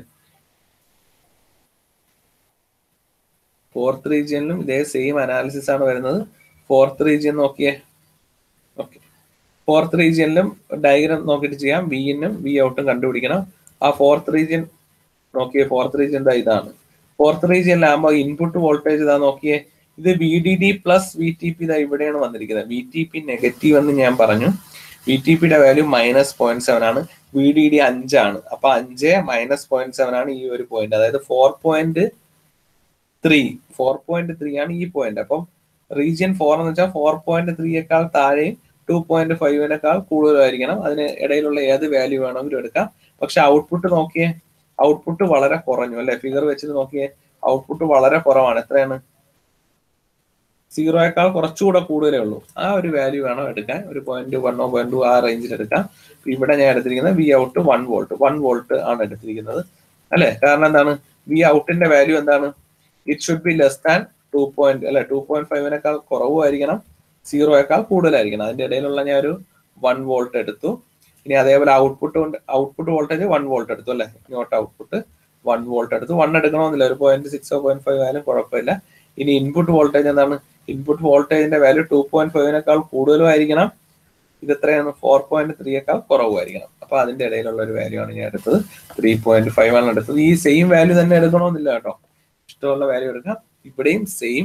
ഫോർത്ത് റീജിയനിലും ഇതേ സെയിം അനാലിസിസ് ആണ് വരുന്നത് ഫോർത്ത് റീജിയൻ നോക്കിയേ ഓക്കെ ഫോർത്ത് റീജിയനിലും ഡയഗ്രാം നോക്കിയിട്ട് ചെയ്യാം വി ഇന്നും വി ഔട്ടും കണ്ടുപിടിക്കണം ആ ഫോർത്ത് റീജിയൻ നോക്കിയേ ഫോർത്ത് റീജിയൻ എന്താ ഇതാണ് ഫോർത്ത് റീജിയനിലാകുമ്പോൾ ഇൻപുട്ട് വോൾട്ടേജ് ഇതാ നോക്കിയേ ഇത് V D D plus V T P ഇതാ ഇവിടെയാണ് വന്നിരിക്കുന്നത് വി ടി പി നെഗറ്റീവ് എന്ന് ഞാൻ പറഞ്ഞു വി ടി പിയുടെ വാല്യൂ മൈനസ് പോയിന്റ് സെവൻ ആണ് വി ഡി ഡി അഞ്ചാണ് അപ്പൊ അഞ്ച് മൈനസ് പോയിന്റ് സെവൻ ആണ് ഈ ഒരു പോയിന്റ് അതായത് four point three four point three ആണ് ഈ പോയിന്റ് അപ്പം റീജിയൻ ഫോർ എന്ന് വെച്ചാൽ ഫോർ പോയിന്റ് ത്രീയേക്കാൾ താഴെയും ടു പോയിന്റ് ഫൈവിനേക്കാൾ കൂടുതലായിരിക്കണം അതിന് ഇടയിലുള്ള ഏത് വാല്യൂ വേണമെങ്കിലും എടുക്കാം പക്ഷെ ഔട്ട്പുട്ട് നോക്കിയേ ഔട്ട്പുട്ട് വളരെ കുറഞ്ഞു അല്ലെ ഫിഗർ വെച്ചിട്ട് നോക്കിയേ ഔട്ട്പുട്ട് വളരെ കുറവാണ് എത്രയാണ് സീറോയേക്കാൾ കുറച്ചുകൂടെ കൂടുതലേ ഉള്ളൂ ആ ഒരു വാല്യൂ വേണം എടുക്കാൻ ഒരു പോയിന്റ് വണ്ണോ പോയിന്റ് ടു ആ റേഞ്ചിൽ എടുക്കാം ഇവിടെ ഞാൻ എടുത്തിരിക്കുന്നത് V out one volt one volt ആണ് എടുത്തിരിക്കുന്നത് അല്ലെ കാരണം എന്താണ് വി ഔട്ടിന്റെ വാല്യൂ എന്താണ് it should be less than two point അല്ലെ ടു പോയിന്റ് ഫൈവിനേക്കാൾ കുറവുമായിരിക്കണം സീറോയേക്കാൾ കൂടുതലായിരിക്കണം അതിന്റെ ഇടയിലുള്ള ഞാൻ ഒരു വൺ വോൾട്ട് എടുത്തു ഇനി അതേപോലെ output output voltage one volt എടുത്തു അല്ലെ ഇങ്ങോട്ട് ഔട്ട്പുട്ട് വൺ വോൾട്ട് എടുത്തു വൺ എടുക്കണമെന്നില്ല ഒരു പോയിന്റ് സിക്സോ പോയിന്റ് ഫൈവ് ആയാലും കുഴപ്പമില്ല ഇനി ഇൻപുട്ട് വോൾട്ടേജ് എന്താണ് ഇൻപുട്ട് വോൾട്ടേജിന്റെ വാല്യൂ ടു പോയിന്റ് ഫൈവിനേക്കാൾ കൂടുതലും ആയിരിക്കണം ഇത് എത്രയാണ് ഫോർ പോയിന്റ് ത്രീയേക്കാൾ കുറവായിരിക്കണം അപ്പൊ അതിന്റെ ഇടയിലുള്ള ഒരു വാല്യൂ ആണ് ഞാൻ എടുത്തത് ത്രീ പോയിന്റ് ഫൈവ് ആണ് എടുത്തത് ഈ സെയിം വാല്യൂ തന്നെ എടുക്കണമെന്നില്ല കേട്ടോ ഇഷ്ടമുള്ള വാല്യൂ എടുക്കാം ഇവിടെയും സെയിം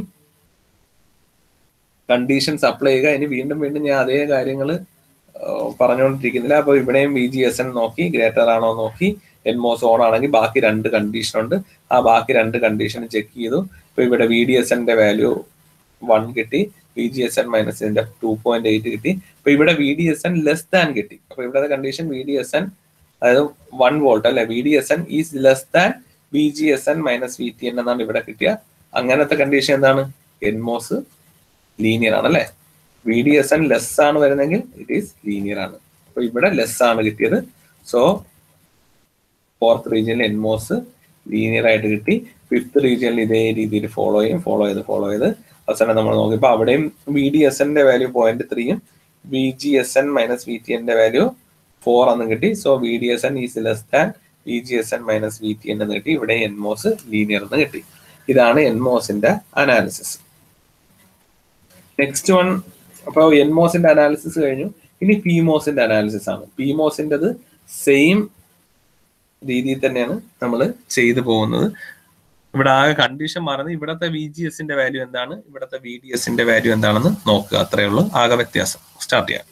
കണ്ടീഷൻസ് അപ്ലൈ ചെയ്യുക ഇനി വീണ്ടും വീണ്ടും ഞാൻ അതേ കാര്യങ്ങൾ പറഞ്ഞുകൊണ്ടിരിക്കുന്നില്ല അപ്പൊ ഇവിടെയും വി ജി എസ് എൻ നോക്കി ഗ്രേറ്റർ ആണോ നോക്കി എൻമോസ് ഓൺ ആണെങ്കിൽ ബാക്കി രണ്ട് കണ്ടീഷൻ ഉണ്ട് ആ ബാക്കി രണ്ട് കണ്ടീഷൻ ചെക്ക് ചെയ്തു ഇപ്പൊ ഇവിടെ വി ഡി എസ് എന്റെ വാല്യൂ വൺ കിട്ടി V G S N minus ഇതിന്റെ ടു പോയിന്റ് എയ്റ്റ് കിട്ടി അപ്പൊ ഇവിടെ V D S N less than കിട്ടി അപ്പൊ ഇവിടെ condition V D S N അതായത് വൺ വോൾട്ട് അല്ലെ V D S N is less than V G S N minus V T N എന്നാണ് ഇവിടെ കിട്ടിയ അങ്ങനത്തെ കണ്ടീഷൻ എന്താണ് എൻമോസ് ലീനിയർ ആണ് അല്ലെ V D S N less ആണ് വരുന്നെങ്കിൽ ഇറ്റ് ഈസ് ലീനിയർ ആണ് അപ്പൊ ഇവിടെ ലെസ് ആണ് കിട്ടിയത് സോ ഫോർത്ത് റീജിയനിൽ എൻമോസ് ലീനിയർ ആയിട്ട് കിട്ടി ഫിഫ്ത്ത് റീജിയനിൽ ഇതേ രീതിയിൽ ഫോളോ ചെയ്യും ഫോളോ ചെയ്ത് ഫോളോ ചെയ്ത് അവസാനം നമ്മൾ നോക്കിയപ്പോൾ അവിടെയും വി ഡി എസ് എന്റെ വാല്യൂ പോയിന്റ് ത്രീയും V G S N minus V T എന്റെ വാല്യൂ ഫോർ എന്ന് കിട്ടി so V D S N is less than V G S N minus V T N എന്ന് കിട്ടി ഇവിടെ എൻമോസ് ലീനിയർ എന്ന് കിട്ടി ഇതാണ് എൻമോസിന്റെ അനാലിസിസ് നെക്സ്റ്റ് വൺ അപ്പോൾ എൻമോസിന്റെ അനാലിസിസ് കഴിഞ്ഞു ഇനി പിമോസിന്റെ അനാലിസിസ് ആണ് പിമോസിൻ്റെത് സെയിം രീതിയിൽ തന്നെയാണ് നമ്മൾ ചെയ്തു പോകുന്നത് ഇവിടെ ആകെ കണ്ടീഷൻ മാറുന്നത് ഇവിടത്തെ വി ജി എസിന്റെ വാല്യൂ എന്താണ് ഇവിടത്തെ വി ഡി എസിന്റെ വാല്യൂ എന്താണെന്ന് നോക്കുക അത്രയേ ഉള്ളൂ ആകെ വ്യത്യാസം സ്റ്റാർട്ട് ചെയ്യാം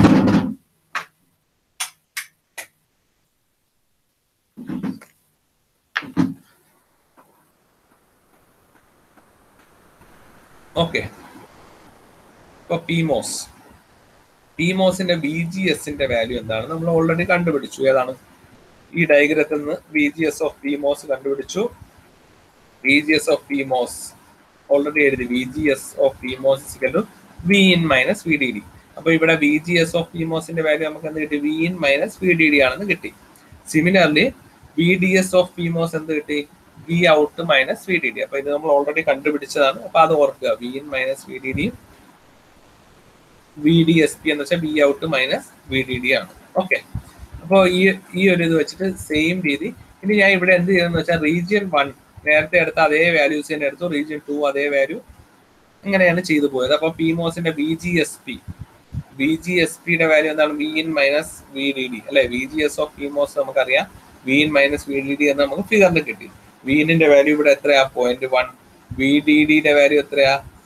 ഓക്കെ ഇപ്പൊ പിമോസ് പിമോസിന്റെ വി ജി എസിന്റെ വാല്യൂ എന്താണ് നമ്മൾ ഓൾറെഡി കണ്ടുപിടിച്ചു ഏതാണ് ഈ ഡയഗ്രത്തിൽ നിന്ന് V G S of PMOS കണ്ടുപിടിച്ചു V G S of PMOS already എഴുതി V G S of PMOS V in minus V D D അപ്പൊ ഇവിടെ വി ജി എസ് ഓഫ് പിമോസിന്റെ വാല്യൂ നമുക്ക് എന്ത് കിട്ടി V in minus V D D ആണെന്ന് കിട്ടി similarly V D S of PMOS എന്ത് കിട്ടി V out minus V D D അപ്പൊ ഇത് നമ്മൾ ഓൾറെഡി കണ്ടുപിടിച്ചതാണ് അപ്പൊ അത് ഓർക്കുക V in minus V D D V D S P എന്ന് വെച്ചാൽ V out minus V D D ആണ് ഓക്കെ അപ്പോൾ ഈ ഈ ഒരു ഇത് വെച്ചിട്ട് സെയിം രീതി ഇനി ഞാൻ ഇവിടെ എന്ത് ചെയ്തെന്ന് വെച്ചാൽ റീജിയൻ വൺ നേരത്തെ എടുത്ത അതേ വാല്യൂസ് തന്നെ എടുത്തു റീജിയൻ ടു അതേ വാല്യൂ ഇങ്ങനെയാണ് ചെയ്തു പോയത് അപ്പോൾ പിമോസിന്റെ V G S P V G S പിയുടെ വാല്യൂ എന്താണ് V in minus V D D അല്ലെ V G S of PMOS നമുക്കറിയാം V in minus V D D എന്ന് നമുക്ക് ഫിഗറിൽ കിട്ടി വി ഇന്നിന്റെ വാല്യൂ ഇവിടെ എത്രയാ പോയിന്റ് വൺ വി ഡി ഡിയുടെ വാല്യൂ എത്രയാ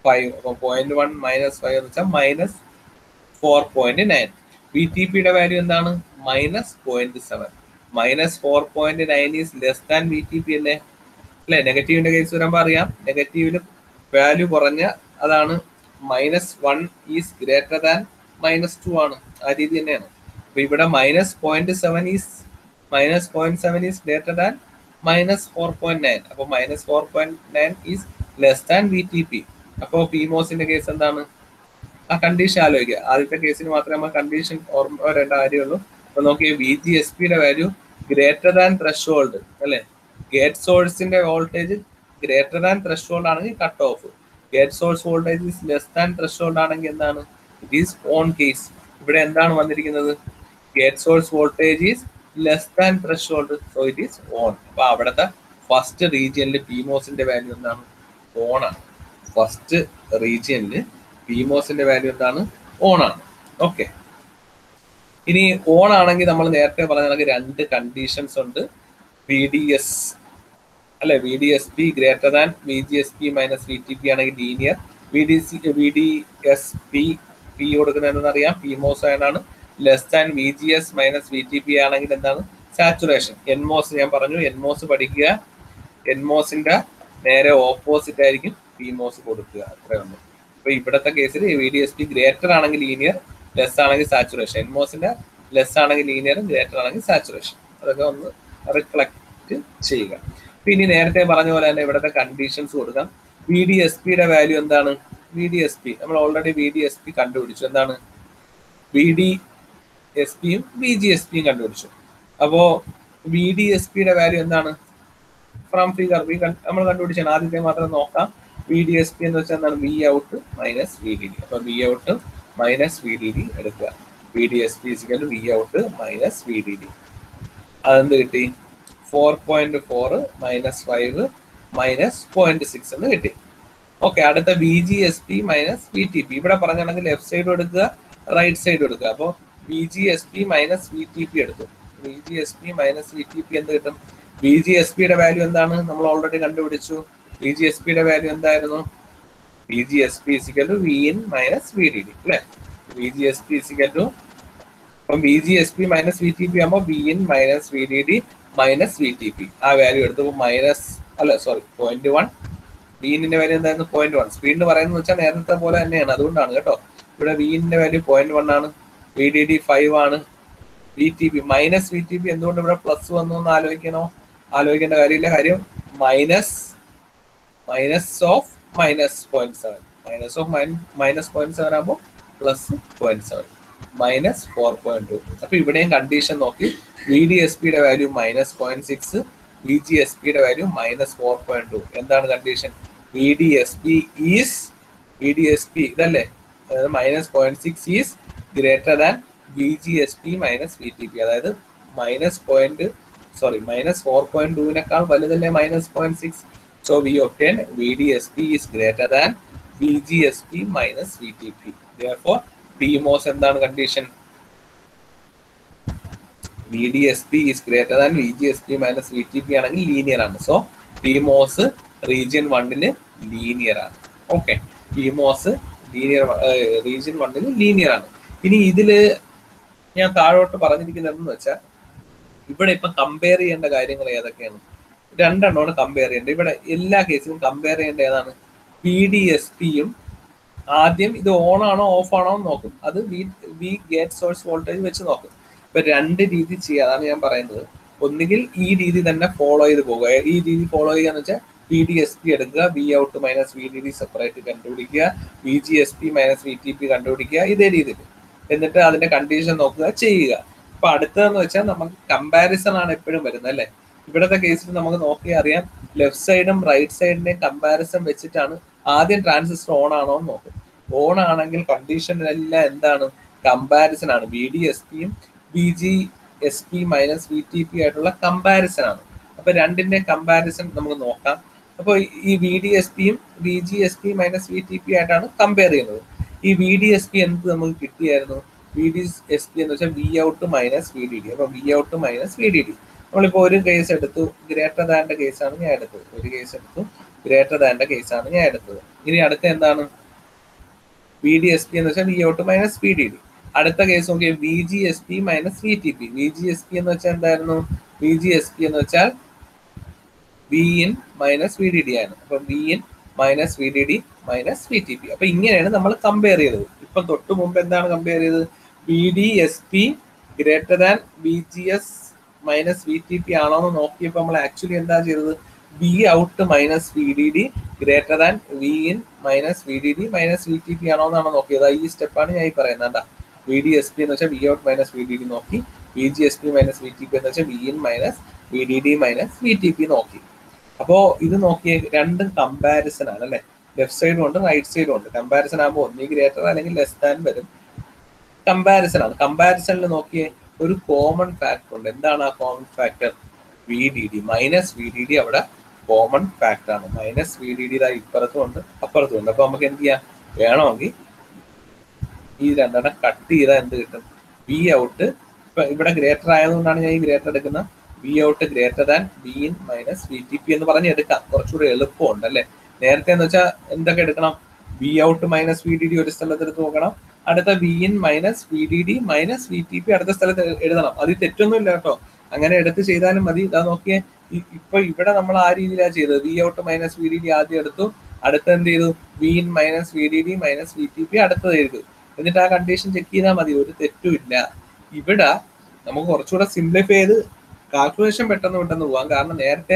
ഫൈവ് അപ്പൊ പോയിന്റ് വൺ മൈനസ് ഫൈവ് എന്ന് വെച്ചാൽ minus four point nine V T പിയുടെ വാല്യൂ എന്താണ് minus point seven minus four point nine is less than V T P അല്ലേ അല്ലെ നെഗറ്റീവിന്റെ കേസ് വരുമ്പോൾ അറിയാം നെഗറ്റീവിന് വാല്യൂ കുറഞ്ഞ അതാണ് minus one is greater than minus two ആണ് ആ രീതി തന്നെയാണ് അപ്പൊ ഇവിടെ minus point seven is minus point seven is greater than minus four point nine അപ്പൊ minus four point nine is less than V T P അപ്പോ പിമോസിന്റെ case എന്താണ് ആ കണ്ടീഷൻ ആലോചിക്കുക ആദ്യത്തെ കേസിന് മാത്രമേ നമ്മൾ കണ്ടീഷൻ ഓർമ്മ വരേണ്ട കാര്യമുള്ളൂ അപ്പൊ നോക്കിയ വി ജി എസ് പിയുടെ വാല്യൂ ഗ്രേറ്റർ ദാൻ ത്രഷോൾഡ് അല്ലെ ഗേറ്റ് സോഴ്സിന്റെ വോൾട്ടേജ് ഗ്രേറ്റർ ദാൻ ത്രഷോൾഡ് ആണെങ്കിൽ cut off gate source voltage is less than threshold ആണെങ്കിൽ എന്താണ് ഇറ്റ് ഈസ് ഓൺ കേസ് ഇവിടെ എന്താണ് വന്നിരിക്കുന്നത് gate source voltage is less than threshold so it is on അപ്പൊ അവിടുത്തെ ഫസ്റ്റ് റീജിയനിൽ പിമോസിന്റെ വാല്യൂ എന്താണ് ഓൺ ആണ് ഫസ്റ്റ് റീജിയനിൽ പിമോസിന്റെ വാല്യൂ എന്താണ് ഓൺ ആണ് ഓക്കെ ഇനി ഓൺ ആണെങ്കിൽ നമ്മൾ നേരത്തെ പറഞ്ഞ കണക്ക് രണ്ട് കണ്ടീഷൻസ് ഉണ്ട് വി ഡി എസ് അല്ലെ V D S P greater than V G S P minus V T P ആണെങ്കിൽ linear V D C V D S P P കൊടുക്കുന്നത് അറിയാം പിമോസ് ആണ് less than V G S minus V T P ആണെങ്കിൽ എന്താണ് saturation NMOS ഞാൻ പറഞ്ഞു NMOS പഠിക്കുക എൻമോസിന്റെ നേരെ ഓപ്പോസിറ്റ് ആയിരിക്കും പിമോസ് കൊടുക്കുക അത്രേ ഉള്ളൂ അപ്പൊ ഇവിടത്തെ കേസിൽ V D S P greater ആണെങ്കിൽ ലീനിയർ ലെസ് ആണെങ്കിൽ സാച്ചുറേഷൻ എൻമോസിന്റെ ലെസ് ആണെങ്കിൽ ലീനിയർ ഗ്രേറ്റർ ആണെങ്കിൽ സാച്ചുറേഷൻ അതൊക്കെ ഒന്ന് റിഫ്ലക്ട് ചെയ്യുക പിന്നെ നേരത്തെ പറഞ്ഞ പോലെ തന്നെ ഇവിടുത്തെ കണ്ടീഷൻസ് കൊടുക്കാം വി ഡി എസ് പിയുടെ വാല്യൂ എന്താണ് വി ഡി എസ് പി നമ്മൾ already V D S P കണ്ടുപിടിച്ചു എന്താണ് വി ഡി എസ് പിയും വി ജി എസ് പിയും കണ്ടുപിടിച്ചു അപ്പോ വി ഡി എസ് പിയുടെ വാല്യൂ എന്താണ് ഫ്രം ഫിഗർ വി നമ്മൾ കണ്ടുപിടിച്ചാണ് ആദ്യത്തെ മാത്രം നോക്കാം വി ഡി എസ് പി എന്ന് വെച്ചാൽ എന്താണ് V out minus V D D അപ്പൊ V out minus V D D എടുക്കുക V D S P is equal V out minus V D D അതെന്ത് കിട്ടി four point four minus five minus point six എന്ന് കിട്ടി okay അടുത്ത V G S P minus V T P ഇവിടെ പറഞ്ഞാണെങ്കിൽ left side എടുക്കുക right side എടുക്കുക അപ്പോൾ V G S P minus V T P എടുത്തു V G S P minus V T P എന്ത് കിട്ടും വി ജി എസ് പിയുടെ value എന്താണ് നമ്മൾ ഓൾറെഡി കണ്ടുപിടിച്ചു വി ജി എസ് പിയുടെ വാല്യൂ എന്തായിരുന്നു V G S P is equal to V in minus V D D അല്ലെ V G S P is equal to അപ്പം V G S P minus V T P ആകുമ്പോൾ V in minus V D D minus V T P ആ value എടുത്തപ്പോൾ minus അല്ല sorry point one വീനിന്റെ value എന്തായിരുന്നു point one സ്പീഡിന് പറയുന്നത് വെച്ചാൽ നേരത്തെ പോലെ തന്നെയാണ് അതുകൊണ്ടാണ് കേട്ടോ ഇവിടെ വീനിന്റെ വാല്യൂ പോയിന്റ് വൺ ആണ് വി ഡി ഡി ഫൈവ് ആണ് V T P minus V T P എന്തുകൊണ്ട് ഇവിടെ പ്ലസ് വന്നു എന്ന് ആലോചിക്കണോ ആലോചിക്കേണ്ട കാര്യമില്ല കാര്യം minus minus of minus point seven minus of minus point seven ആകുമ്പോൾ plus point seven minus four point two അപ്പൊ ഇവിടെയും കണ്ടീഷൻ നോക്കി വി ഡി എസ് പിയുടെ value minus point six V G S പിയുടെ value minus four point two എന്താണ് condition V D S P is V D S P ഇതല്ലേ അതായത് minus point six is greater than V G S P minus V T P അതായത് minus point sorry minus four point ടുവിനേക്കാൾ വലുതല്ലേ minus point six so V obtain V D S P is greater than V G S P minus V T P therefore PMOS എന്താണ് condition V D S P is greater than V G S P minus V T P ആണെങ്കിൽ linear ആണ് so PMOS region വണ്ണിന് linear ആണ് okay PMOS linear region വണ്ണിന് linear ആണ് ഇനി ഇതില് ഞാൻ താഴോട്ട് പറഞ്ഞിരിക്കുന്നതെന്ന് വെച്ചാൽ ഇവിടെ ഇപ്പൊ കമ്പയർ ചെയ്യേണ്ട കാര്യങ്ങൾ ഏതൊക്കെയാണ് രണ്ടെണ്ണമാണ് കമ്പയർ ചെയ്യേണ്ടത് ഇവിടെ എല്ലാ കേസിലും കമ്പയർ ചെയ്യേണ്ട ഏതാണ് പി ഡി എസ് പിയും ആദ്യം ഇത് ഓൺ ആണോ ഓഫ് ആണോ എന്ന് നോക്കും അത് V V gate source voltage വെച്ച് നോക്കും ഇപ്പൊ രണ്ട് രീതി ചെയ്യുക അതാണ് ഞാൻ പറയുന്നത് ഒന്നുകിൽ ഈ രീതി തന്നെ ഫോളോ ചെയ്ത് പോകുക ഈ രീതി ഫോളോ ചെയ്യാന്ന് വെച്ചാൽ പി ഡി എസ് പി എടുക്കുക V out minus V D D separate കണ്ടുപിടിക്കുക V G S P minus V T P കണ്ടുപിടിക്കുക ഇതേ രീതിയിൽ എന്നിട്ട് അതിന്റെ കണ്ടീഷൻ നോക്കുക ചെയ്യുക അപ്പൊ അടുത്തതെന്ന് വെച്ചാൽ നമുക്ക് കമ്പാരിസൺ ആണ് എപ്പോഴും വരുന്നത് അല്ലെ ഇവിടത്തെ കേസിൽ നമുക്ക് നോക്കി അറിയാം ലെഫ്റ്റ് സൈഡും റൈറ്റ് സൈഡിന്റെയും കമ്പാരിസൺ വെച്ചിട്ടാണ് ആദ്യം ട്രാൻസിസ്റ്റർ ഓൺ ആണോ എന്ന് നോക്കും ഓൺ ആണെങ്കിൽ കണ്ടീഷനിലെല്ലാം എന്താണ് കമ്പാരിസൺ ആണ് വി ഡി എസ് പിയും V G S P minus V T P ആയിട്ടുള്ള കമ്പാരിസൺ ആണ് അപ്പൊ രണ്ടിന്റെ കമ്പാരിസൺ നമുക്ക് നോക്കാം അപ്പോൾ ഈ വി ഡി എസ് പിയും V G S P minus V T P ആയിട്ടാണ് കമ്പയർ ചെയ്യുന്നത് ഈ വി ഡി എസ് പി എന്ത് നമുക്ക് കിട്ടിയായിരുന്നു വി ഡി എസ് പി എന്ന് വെച്ചാൽ V out minus V D D അപ്പൊ V out minus V D D നമ്മളിപ്പോ ഒരു കേസ് എടുത്തു ഗ്രേറ്റർ ദാന്റെ കേസാണ് ഞാൻ എടുത്തത് ഒരു കേസ് എടുത്തു ഗ്രേറ്റർ ദാന്റെ കേസാണ് ഞാൻ എടുത്തത് ഇനി അടുത്ത എന്താണ് വി ഡി എസ് പി എന്ന് വെച്ചാൽ V out minus V D D അടുത്ത കേസ് നോക്കിയാൽ V G S P minus V T P V G S P എന്ന് വെച്ചാൽ എന്തായിരുന്നു വി ജി എസ് പി എന്ന് വെച്ചാൽ V in minus V D D ആണ് അപ്പൊ V in minus V D D minus V T P അപ്പൊ ഇങ്ങനെയാണ് നമ്മൾ കമ്പയർ ചെയ്തത് ഇപ്പൊ തൊട്ട് മുമ്പ് എന്താണ് കമ്പയർ ചെയ്തത് V D S P greater than V G S minus V T P ആണോ എന്ന് നോക്കിയപ്പോൾ നമ്മൾ ആക്ച്വലി എന്താ ചെയ്തത് V out minus V D D greater than V in minus V D D minus V T P ആണോ എന്നാണ് നോക്കിയത് ഈ സ്റ്റെപ്പാണ് ഞാൻ ഈ പറയുന്നത് വി ഡി എസ് പി എന്ന് വെച്ചാൽ V out minus V D D നോക്കി V G S P minus V T P എന്ന് വെച്ചാൽ V in minus V D D minus V T P നോക്കി അപ്പോ ഇത് നോക്കിയ രണ്ടും കമ്പാരിസൺ ആണ് അല്ലെ ലെഫ്റ്റ് സൈഡും ഉണ്ട് റൈറ്റ് സൈഡും ഉണ്ട് കമ്പാരിസൺ ആകുമ്പോൾ ഒന്നീ ഗ്രേറ്റർ അല്ലെങ്കിൽ ലെസ് ദാൻ വരും കമ്പാരിസൺ ആണ് കമ്പാരിസണിൽ നോക്കിയ ഒരു കോമൺ ഫാക്ടർ ഉണ്ട് എന്താണ് ആ common factor V D D minus V D D അവിടെ കോമൺ ഫാക്ടർ ആണ് മൈനസ് വി ഡി ഡി ഇപ്പുറത്തും ഉണ്ട് അപ്പുറത്തും ഉണ്ട് അപ്പൊ നമുക്ക് എന്ത് ചെയ്യാം വേണമെങ്കിൽ ഈ രണ്ടെണ്ണം കട്ട് ചെയ്താൽ എന്ത് കിട്ടും വി ഔട്ട് ഇപ്പൊ ഇവിടെ ഗ്രേറ്റർ ആയതുകൊണ്ടാണ് ഞാൻ ഈ ഗ്രേറ്റർ എടുക്കുന്നത് V out greater than V in minus V T P എന്ന് പറഞ്ഞ് എടുക്കാം കുറച്ചുകൂടി എളുപ്പമുണ്ട് അല്ലെ നേരത്തെ എന്ന് വെച്ചാൽ എന്തൊക്കെ എടുക്കണം V out minus V D D ഒരു സ്ഥലത്ത് എടുത്ത് നോക്കണം അടുത്ത V in minus V D D minus V T P അടുത്ത സ്ഥലത്ത് എഴുതണം അതിൽ തെറ്റൊന്നുമില്ല കേട്ടോ അങ്ങനെ എടുത്ത് ചെയ്താലും മതി ഇതാ നോക്കിയേ ഇപ്പൊ ഇവിടെ നമ്മൾ ആ രീതിയിലാണ് ചെയ്തത് V out minus V D D ആദ്യം എടുത്തു അടുത്ത് എന്ത് ചെയ്തു V in minus V D D minus V T P അടുത്തത് എഴുതു എന്നിട്ട് ആ കണ്ടീഷൻ ചെക്ക് ചെയ്താൽ മതി ഒരു തെറ്റും ഇല്ല ഇവിടെ നമുക്ക് കുറച്ചുകൂടെ സിംപ്ലിഫൈ ചെയ്ത് കാൽക്കുലേഷൻ പെട്ടെന്ന് പെട്ടെന്ന് പോകാം കാരണം നേരത്തെ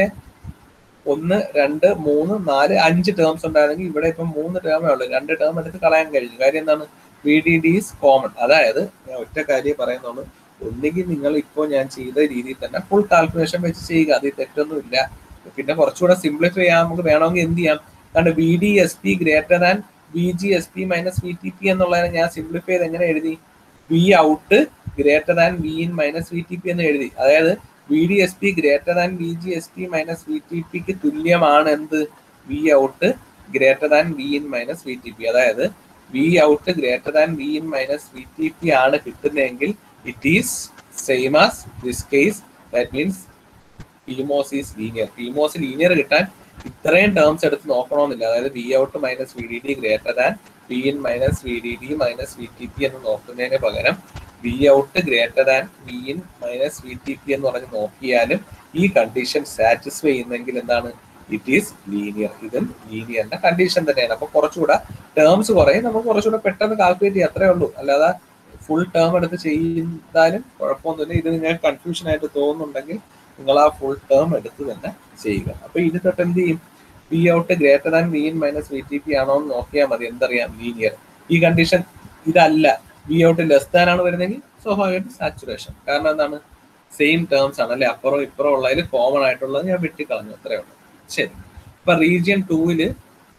ഒന്ന് രണ്ട് മൂന്ന് നാല് അഞ്ച് ടേംസ് ഉണ്ടായിരുന്നെങ്കിൽ ഇവിടെ ഇപ്പം മൂന്ന് ടേമേ ഉള്ളൂ രണ്ട് ടേം എടുത്ത് കളയാൻ കഴിഞ്ഞു കാര്യം എന്താണ് V D D is common അതായത് ഞാൻ ഒറ്റ കാര്യം പറയുന്നുള്ളൂ ഒന്നുകിൽ നിങ്ങൾ ഇപ്പോൾ ഞാൻ ചെയ്ത രീതിയിൽ തന്നെ ഫുൾ കാൽക്കുലേഷൻ വെച്ച് ചെയ്യുക അതിൽ തെറ്റൊന്നുമില്ല പിന്നെ കുറച്ചുകൂടെ സിംപ്ലിഫൈ ചെയ്യാൻ നമുക്ക് വേണമെങ്കിൽ എന്ത് ചെയ്യാം കാരണം V D S P greater than V G S P minus V T P എന്നുള്ളതിനെ ഞാൻ സിംപ്ലിഫൈ ചെയ്ത് എങ്ങനെ എഴുതി V out greater than V in minus V T P എന്ന് എഴുതി അതായത് V D S P greater than V G S P minus V T പിക്ക് തുല്യമാണ് എന്ത് V out greater than V in minus V T P അതായത് V out greater than V in minus V T P ആണ് കിട്ടുന്നതെങ്കിൽ it is same as this case that means PMOS is linear PMOS linear കിട്ടാൻ ഇത്രയും terms എടുത്ത് നോക്കണമെന്നില്ല അതായത് V out minus V D D greater than V in minus V D D minus V T P എന്ന് നോക്കുന്നതിന് പകരം V out greater than V in minus V T P എന്ന് പറഞ്ഞ് നോക്കിയാലും ഈ കണ്ടീഷൻ സാറ്റിസ്ഫൈ ചെയ്യുന്നെങ്കിൽ എന്താണ് ഇറ്റ് ഈസ് ലീനിയർ ഇതും ലീനിയറിന്റെ കണ്ടീഷൻ തന്നെയാണ് അപ്പൊ കുറച്ചുകൂടെ ടേംസ് കുറയും നമുക്ക് കുറച്ചുകൂടെ പെട്ടെന്ന് കാൽക്കുലേറ്റ് ചെയ്യാം അത്രേ ഉള്ളൂ അല്ലാതെ ഫുൾ ടേം എടുത്ത് ചെയ്താലും കുഴപ്പമൊന്നുമില്ല ഇത് നിങ്ങൾക്ക് കൺഫ്യൂഷൻ ആയിട്ട് തോന്നുന്നുണ്ടെങ്കിൽ നിങ്ങൾ ആ ഫുൾ ടേം എടുത്ത് തന്നെ ചെയ്യുക അപ്പൊ ഇത് തൊട്ട് എന്ത് ചെയ്യും V out greater than V in minus V T P ആണോ എന്ന് നോക്കിയാൽ മതി എന്തറിയാം ലീനിയർ ഈ കണ്ടീഷൻ ഇതല്ല വി ഔട്ട് ലെസ് ദാൻ ആണ് വരുന്നെങ്കിൽ സ്വാഭാവികമായിട്ടും സാച്ചുറേഷൻ കാരണം എന്താണ് സെയിം ടേംസ് ആണ് അല്ലെ അപ്പുറം ഇപ്പുറം ഉള്ളതിൽ കോമൺ ആയിട്ടുള്ളത് ഞാൻ വെട്ടിക്കളഞ്ഞു അത്രേ ഉള്ളൂ ശരി ഇപ്പൊ റീജിയൻ ടൂവില്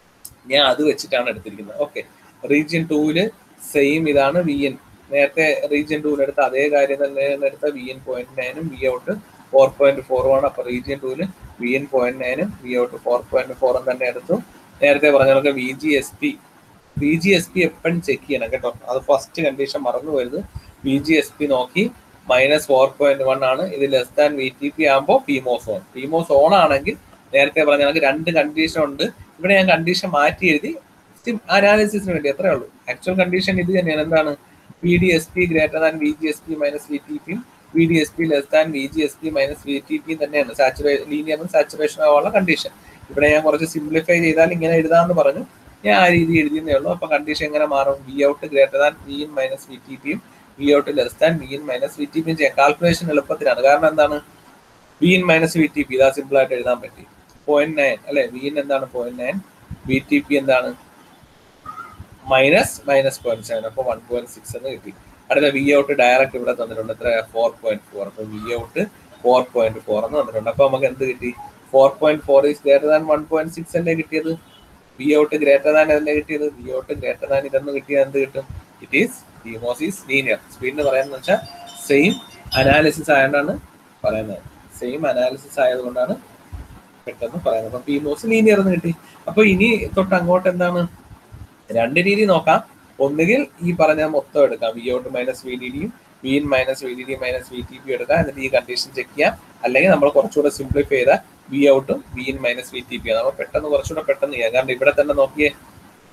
ഞാൻ അത് വെച്ചിട്ടാണ് എടുത്തിരിക്കുന്നത് ഓക്കെ റീജിയൻ ടൂവില് സെയിം ഇതാണ് വി എൻ നേരത്തെ റീജിയൻ ടൂവിൽ എടുത്ത അതേ കാര്യം തന്നെ എടുത്ത വി എൻ പോയിന്റ് നയനും വി ഔട്ട് ഫോർ പോയിന്റ് ഫോറും ആണ് അപ്പൊ റീജിയൻ ടൂവില് വി എൻ പോയിന്റ് നയനും വി ഔട്ട് ഫോർ പോയിന്റ് ഫോറും തന്നെ എടുത്തു നേരത്തെ പറഞ്ഞ കണക്ക് V G S P V G S P എപ്പോഴും ചെക്ക് ചെയ്യണം കേട്ടോ അത് ഫസ്റ്റ് കണ്ടീഷൻ മറന്നു വരുന്നത് വി ജി എസ് പി നോക്കി മൈനസ് ഫോർ പോയിന്റ് വൺ ആണ് ഇത് less than V T P ആകുമ്പോൾ പിമോസ് ഓൺ പിമോസ് ഓൺ ആണെങ്കിൽ നേരത്തെ പറഞ്ഞ കണക്ക് രണ്ട് കണ്ടീഷൻ ഉണ്ട് ഇവിടെ ഞാൻ കണ്ടീഷൻ മാറ്റി എഴുതി അനാലിസിസിന് വേണ്ടി അത്രേ ഉള്ളൂ ആക്ച്വൽ കണ്ടീഷൻ ഇത് തന്നെയാണ് എന്താണ് V D S P greater than V G S P minus V T പിയും V D S P less than V G S P minus V T പിയും തന്നെയാണ് സാച്ചുറേ ലീനിയറും സാച്ചുറേഷൻ ആവാനുള്ള കണ്ടീഷൻ ഇവിടെ ഞാൻ കുറച്ച് സിംപ്ലിഫൈ ചെയ്താൽ ഇങ്ങനെ എഴുതാമെന്ന് പറഞ്ഞു ഞാൻ ആ രീതി എഴുതിയെന്നേ ഉള്ളൂ അപ്പൊ കണ്ടീഷൻ എങ്ങനെ മാറും V out greater than V in minus V T പിയും V out less than V in minus V T പിയും ചെയ്യാം കാൽക്കുലേഷൻ എളുപ്പത്തിലാണ് കാരണം എന്താണ് V in minus V T P ഇതാ സിമ്പിൾ ആയിട്ട് എഴുതാൻ പറ്റി പോയിന്റ് നയൻ അല്ലെ വി ഇൻ എന്താണ് point nine V T P എന്താണ് മൈനസ് മൈനസ് പോയിന്റ് സെവൻ അപ്പൊ വൺ പോയിന്റ് സിക്സ് എന്ന് കിട്ടി അടുത്ത വി ഔട്ട് ഡയറക്റ്റ് ഇവിടെ തന്നിട്ടുണ്ട് എത്ര ഫോർ പോയിന്റ് ഫോർ അപ്പൊ V out four point four എന്ന് തന്നിട്ടുണ്ട് അപ്പൊ നമുക്ക് എന്ത് കിട്ടി four point four is greater than one point six അല്ലേ കിട്ടിയത് വി ഔട്ട് ഗ്രേറ്റർ ദാൻ അതല്ലേ കിട്ടിയത് വി ഔട്ട് ഗ്രേറ്റർ ദാൻ ഇതെന്ന് കിട്ടിയത് എന്ത് കിട്ടും ഇറ്റ് ഈസ് ഡിമോസിസ് ലീനിയർ സ്പീഡിന് പറയുന്നത് വെച്ചാൽ സെയിം അനാലിസിസ് ആയതുകൊണ്ടാണ് പറയുന്നത് സെയിം അനാലിസിസ് ആയതുകൊണ്ടാണ് പെട്ടെന്ന് പറയുന്നത് അപ്പൊ പിമോസ് ലീനിയർ എന്ന് കിട്ടി അപ്പൊ ഇനി തൊട്ട് അങ്ങോട്ട് എന്താണ് രണ്ട് രീതി നോക്കാം ഒന്നുകിൽ ഈ പറഞ്ഞ മൊത്തം എടുക്കാം V out minus V D ഡിയും V in minus V D D minus V T P എടുക്കാം എന്നിട്ട് ഈ കണ്ടീഷൻ ചെക്ക് ചെയ്യാം അല്ലെങ്കിൽ നമ്മൾ കുറച്ചുകൂടെ സിംപ്ലിഫൈ ചെയ്താൽ വി ഔട്ടും V in minus V T P നമ്മൾ പെട്ടെന്ന് കുറച്ചുകൂടെ പെട്ടെന്ന് ചെയ്യാം കാരണം ഇവിടെ തന്നെ നോക്കിയേ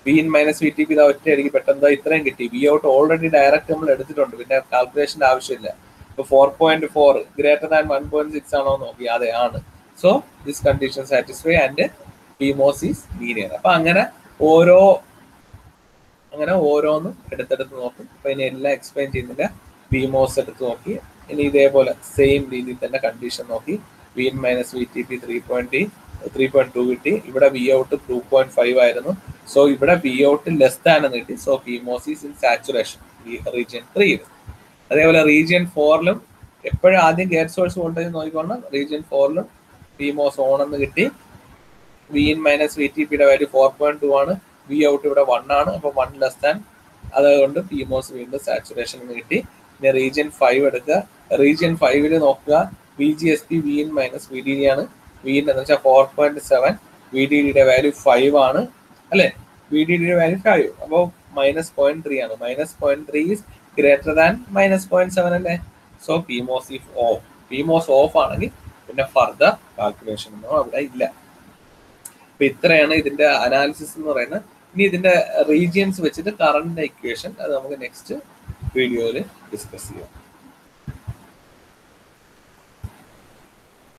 V in minus V T P ഇതാ ഒറ്റയടിക്ക് പെട്ടെന്ന് ഇത്രയും കിട്ടി വി ഔട്ട് ഓൾറെഡി ഡയറക്റ്റ് നമ്മൾ എടുത്തിട്ടുണ്ട് പിന്നെ കാൽക്കുലേഷന്റെ ആവശ്യമില്ല ഇപ്പൊ four point four greater than one point six ആണോ നോക്കി അതെ ആണ് so this condition satisfy and PMOS is linear അപ്പൊ അങ്ങനെ ഓരോ അങ്ങനെ ഓരോന്നും എടുത്തെടുത്ത് നോക്കും അപ്പൊ ഇനി എല്ലാം എക്സ്പ്ലെയിൻ ചെയ്യുന്നില്ല പിമോസ് എടുത്ത് നോക്കി ഇനി ഇതേപോലെ സെയിം രീതിയിൽ തന്നെ കണ്ടീഷൻ നോക്കി V in minus V T P three point three point two കിട്ടി ഇവിടെ V out two point five ആയിരുന്നു സോ ഇവിടെ വി ഔട്ട് ലെസ് ദാൻ എന്ന് കിട്ടി so PMOS is in saturation region ത്രീയിൽ അതേപോലെ റീജിയൻ ഫോറിലും എപ്പോഴും ആദ്യം ഗേറ്റ് സോഴ്സ് വോൾട്ടേജ് നോക്കിക്കൊണ്ട് റീജിയൻ ഫോറിലും പിമോസ് ഓൺ എന്ന് കിട്ടി V in minus V T പിയുടെ വാല്യൂ ഫോർ പോയിന്റ് ടു ആണ് വി ഔട്ട് ഇവിടെ വൺ ആണ് അപ്പൊ വൺ ലെസ് ദാൻ അതുകൊണ്ട് പിമോസ് വീണ്ടും സാച്ചുറേഷൻ എന്ന് കിട്ടി പിന്നെ റീജിയൻ ഫൈവ് എടുക്കുക റീജിയൻ ഫൈവില് നോക്കുക V G S P V in minus V D D ആണ് വി ഇൻ എന്ന് വെച്ചാൽ four point seven V D ഡിയുടെ വാല്യൂ ഫൈവ് ആണ് അല്ലെ വി ഡി ഡിയുടെ വാല്യൂ ഫൈവ് അപ്പോൾ മൈനസ് പോയിന്റ് ത്രീ ആണ് minus point three is greater than minus point seven അല്ലേ so PMOS if off PMOS off ആണെങ്കിൽ പിന്നെ ഫർദർ കാൽക്കുലേഷൻ ഒന്നും അവിടെ ഇല്ല അപ്പൊ ഇത്രയാണ് ഇതിന്റെ അനാലിസിസ് എന്ന് പറയുന്നത് ഇനി ഇതിന്റെ റീജിയൻസ് വെച്ചിട്ട് കറണ്ട് ഇക്വേഷൻ അത് നമുക്ക് നെക്സ്റ്റ് വീഡിയോയിൽ ഡിസ്കസ് ചെയ്യാം